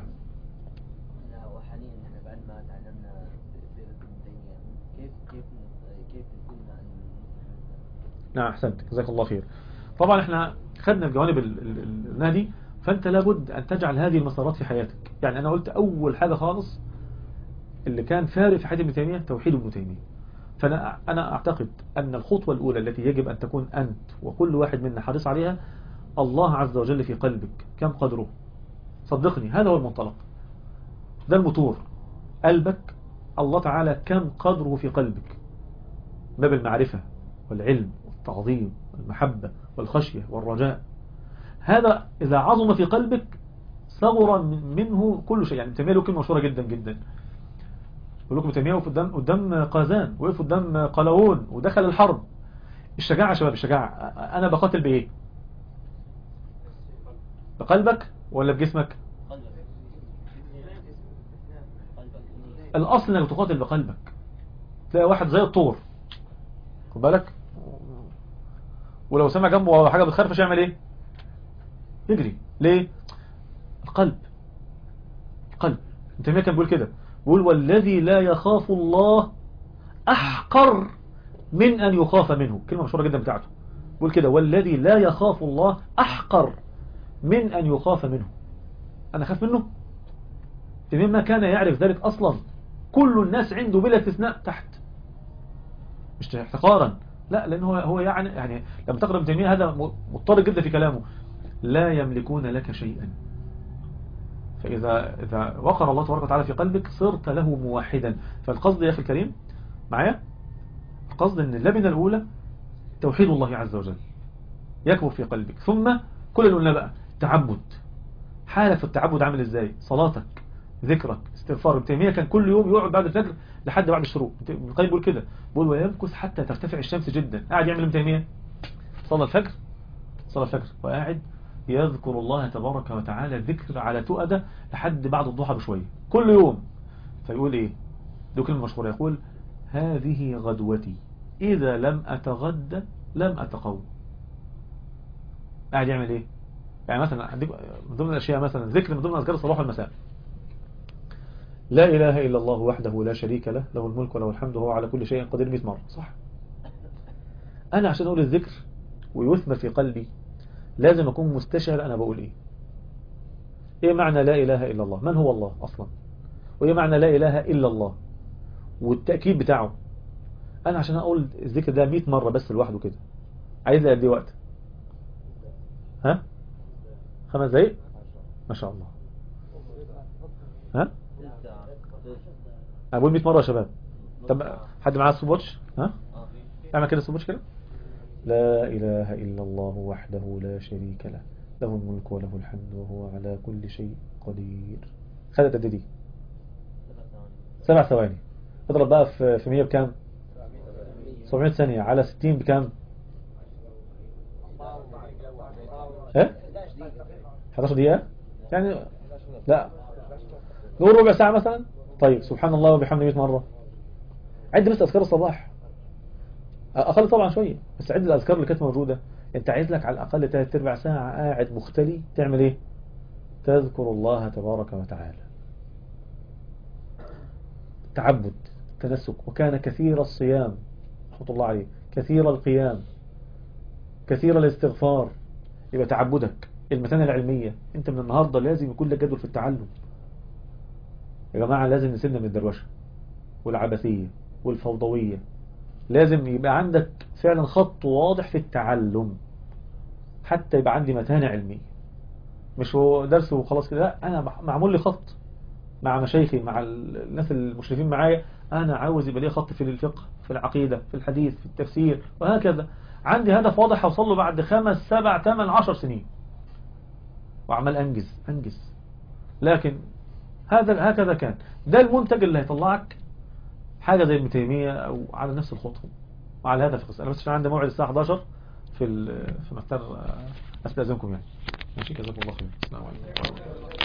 C: وحاليا احنا بعد ما تعلمنا سيرة ابن تيمية كيف كيف كيف قلنا ان
A: نعم أحسنت جزاك الله خير طبعا احنا خدنا الجوانب ال- ال- ال- النادي فأنت لابد أن تجعل هذه المسارات في حياتك يعني أنا قلت أول حاجة خالص اللي كان فارق في حياة ابن تيمية توحيد ابن تيمية فأنا أنا أعتقد أن الخطوة الأولى التي يجب أن تكون أنت وكل واحد منا حريص عليها الله عز وجل في قلبك كم قدره صدقني هذا هو المنطلق ده الموتور قلبك الله تعالى كم قدره في قلبك باب المعرفة والعلم والتعظيم والمحبة والخشية والرجاء هذا إذا عظم في قلبك صغر من- منه كل شيء يعني تيمية له كلمة مشهورة جدا جدا يقول لكم تيمية وقف قدام قدام قازان وقف قدام قلاوون ودخل الحرب الشجاعة يا شباب الشجاعة أنا بقاتل بإيه بقلبك ولا بجسمك
C: قلبك قلبك
A: الأصل أنك تقاتل بقلبك تلاقي واحد زي الطور خد بالك ولو سمع جنبه حاجة بتخرفش يعمل ايه يجري ليه القلب القلب انت مين كان بيقول كده بيقول والذي لا يخاف الله أحقر من أن يخاف منه كلمة مشهورة جدا بتاعته بيقول كده والذي لا يخاف الله أحقر من أن يخاف منه أنا خاف منه مما كان يعرف ذلك أصلا كل الناس عنده بلا استثناء تحت مش احتقارا لا لأنه هو هو يعني يعني لما تقرأ ابن تيمية هذا مضطرد جدا في كلامه لا يملكون لك شيئا فإذا إذا وقر الله تبارك وتعالى في قلبك صرت له موحدا فالقصد يا أخي الكريم معايا القصد أن اللبنة الأولى توحيد الله عز وجل يكبر في قلبك ثم كل اللي قلنا بقى تعبد حالك في التعبد عامل ازاي صلاتك ذكرك استغفار ابن تيميه كان كل يوم يقعد بعد الفجر لحد بعد الشروق ابن القيم بيقول كده بيقول ويمكث حتى ترتفع الشمس جدا قاعد يعمل ابن تيميه صلى الفجر صلى الفجر وقاعد يذكر الله تبارك وتعالى ذكر على تؤدة لحد بعد الضحى بشوية كل يوم فيقول ايه دي كلمة مشهورة يقول هذه غدوتي إذا لم أتغدى لم أتقوم قاعد يعمل ايه يعني مثلا عندك من ضمن الأشياء مثلا ذكر من ضمن أذكار الصباح والمساء لا إله إلا الله وحده لا شريك له له الملك وله الحمد وهو على كل شيء قدير 100 مرة صح أنا عشان أقول الذكر ويثمر في قلبي لازم أكون مستشعر أنا بقول إيه إيه معنى لا إله إلا الله من هو الله أصلا وإيه معنى لا إله إلا الله والتأكيد بتاعه أنا عشان أقول الذكر ده 100 مرة بس لوحده كده عايز لي قد إيه وقت ها خمس دقايق ما شاء الله ها أقول 100 مرة يا شباب طب حد معاه السوب واتش ها اعمل كده السوب واتش كده لا إله إلا الله وحده لا شريك له له الملك وله الحمد وهو على كل شيء قدير خدت قد دي سبع ثواني اضرب بقى في في 100 بكام 700 ثانية على 60 بكام ايه 11 دقيقة يعني لا نقول ربع ساعة مثلا طيب سبحان الله وبحمده 100 مرة عد بس أذكار الصباح أقل طبعا شوية بس عد الأذكار اللي كانت موجودة أنت عايز لك على الأقل تلات أرباع ساعة قاعد مختلي تعمل إيه تذكر الله تبارك وتعالى تعبد تنسك وكان كثير الصيام رحمة الله عليه كثير القيام كثير الاستغفار يبقى تعبدك المتانة العلمية انت من النهاردة لازم يكون لك جدول في التعلم يا جماعة لازم نسيبنا من الدروشة والعبثية والفوضوية لازم يبقى عندك فعلا خط واضح في التعلم حتى يبقى عندي متانة علمية مش هو درس وخلاص كده لا انا معمول لي خط مع مشايخي مع الناس المشرفين معايا انا عاوز يبقى لي خط في الفقه في العقيدة في الحديث في التفسير وهكذا عندي هدف واضح اوصل له بعد خمس سبع ثمان عشر سنين وعمال انجز انجز لكن هذا هكذا كان ده المنتج اللي هيطلعك حاجة زي ابن تيمية او على نفس الخطوة وعلى هذا الفقه انا بس عشان عندي موعد الساعة 11 في في مختار استاذنكم يعني ماشي جزاكم الله خير السلام عليكم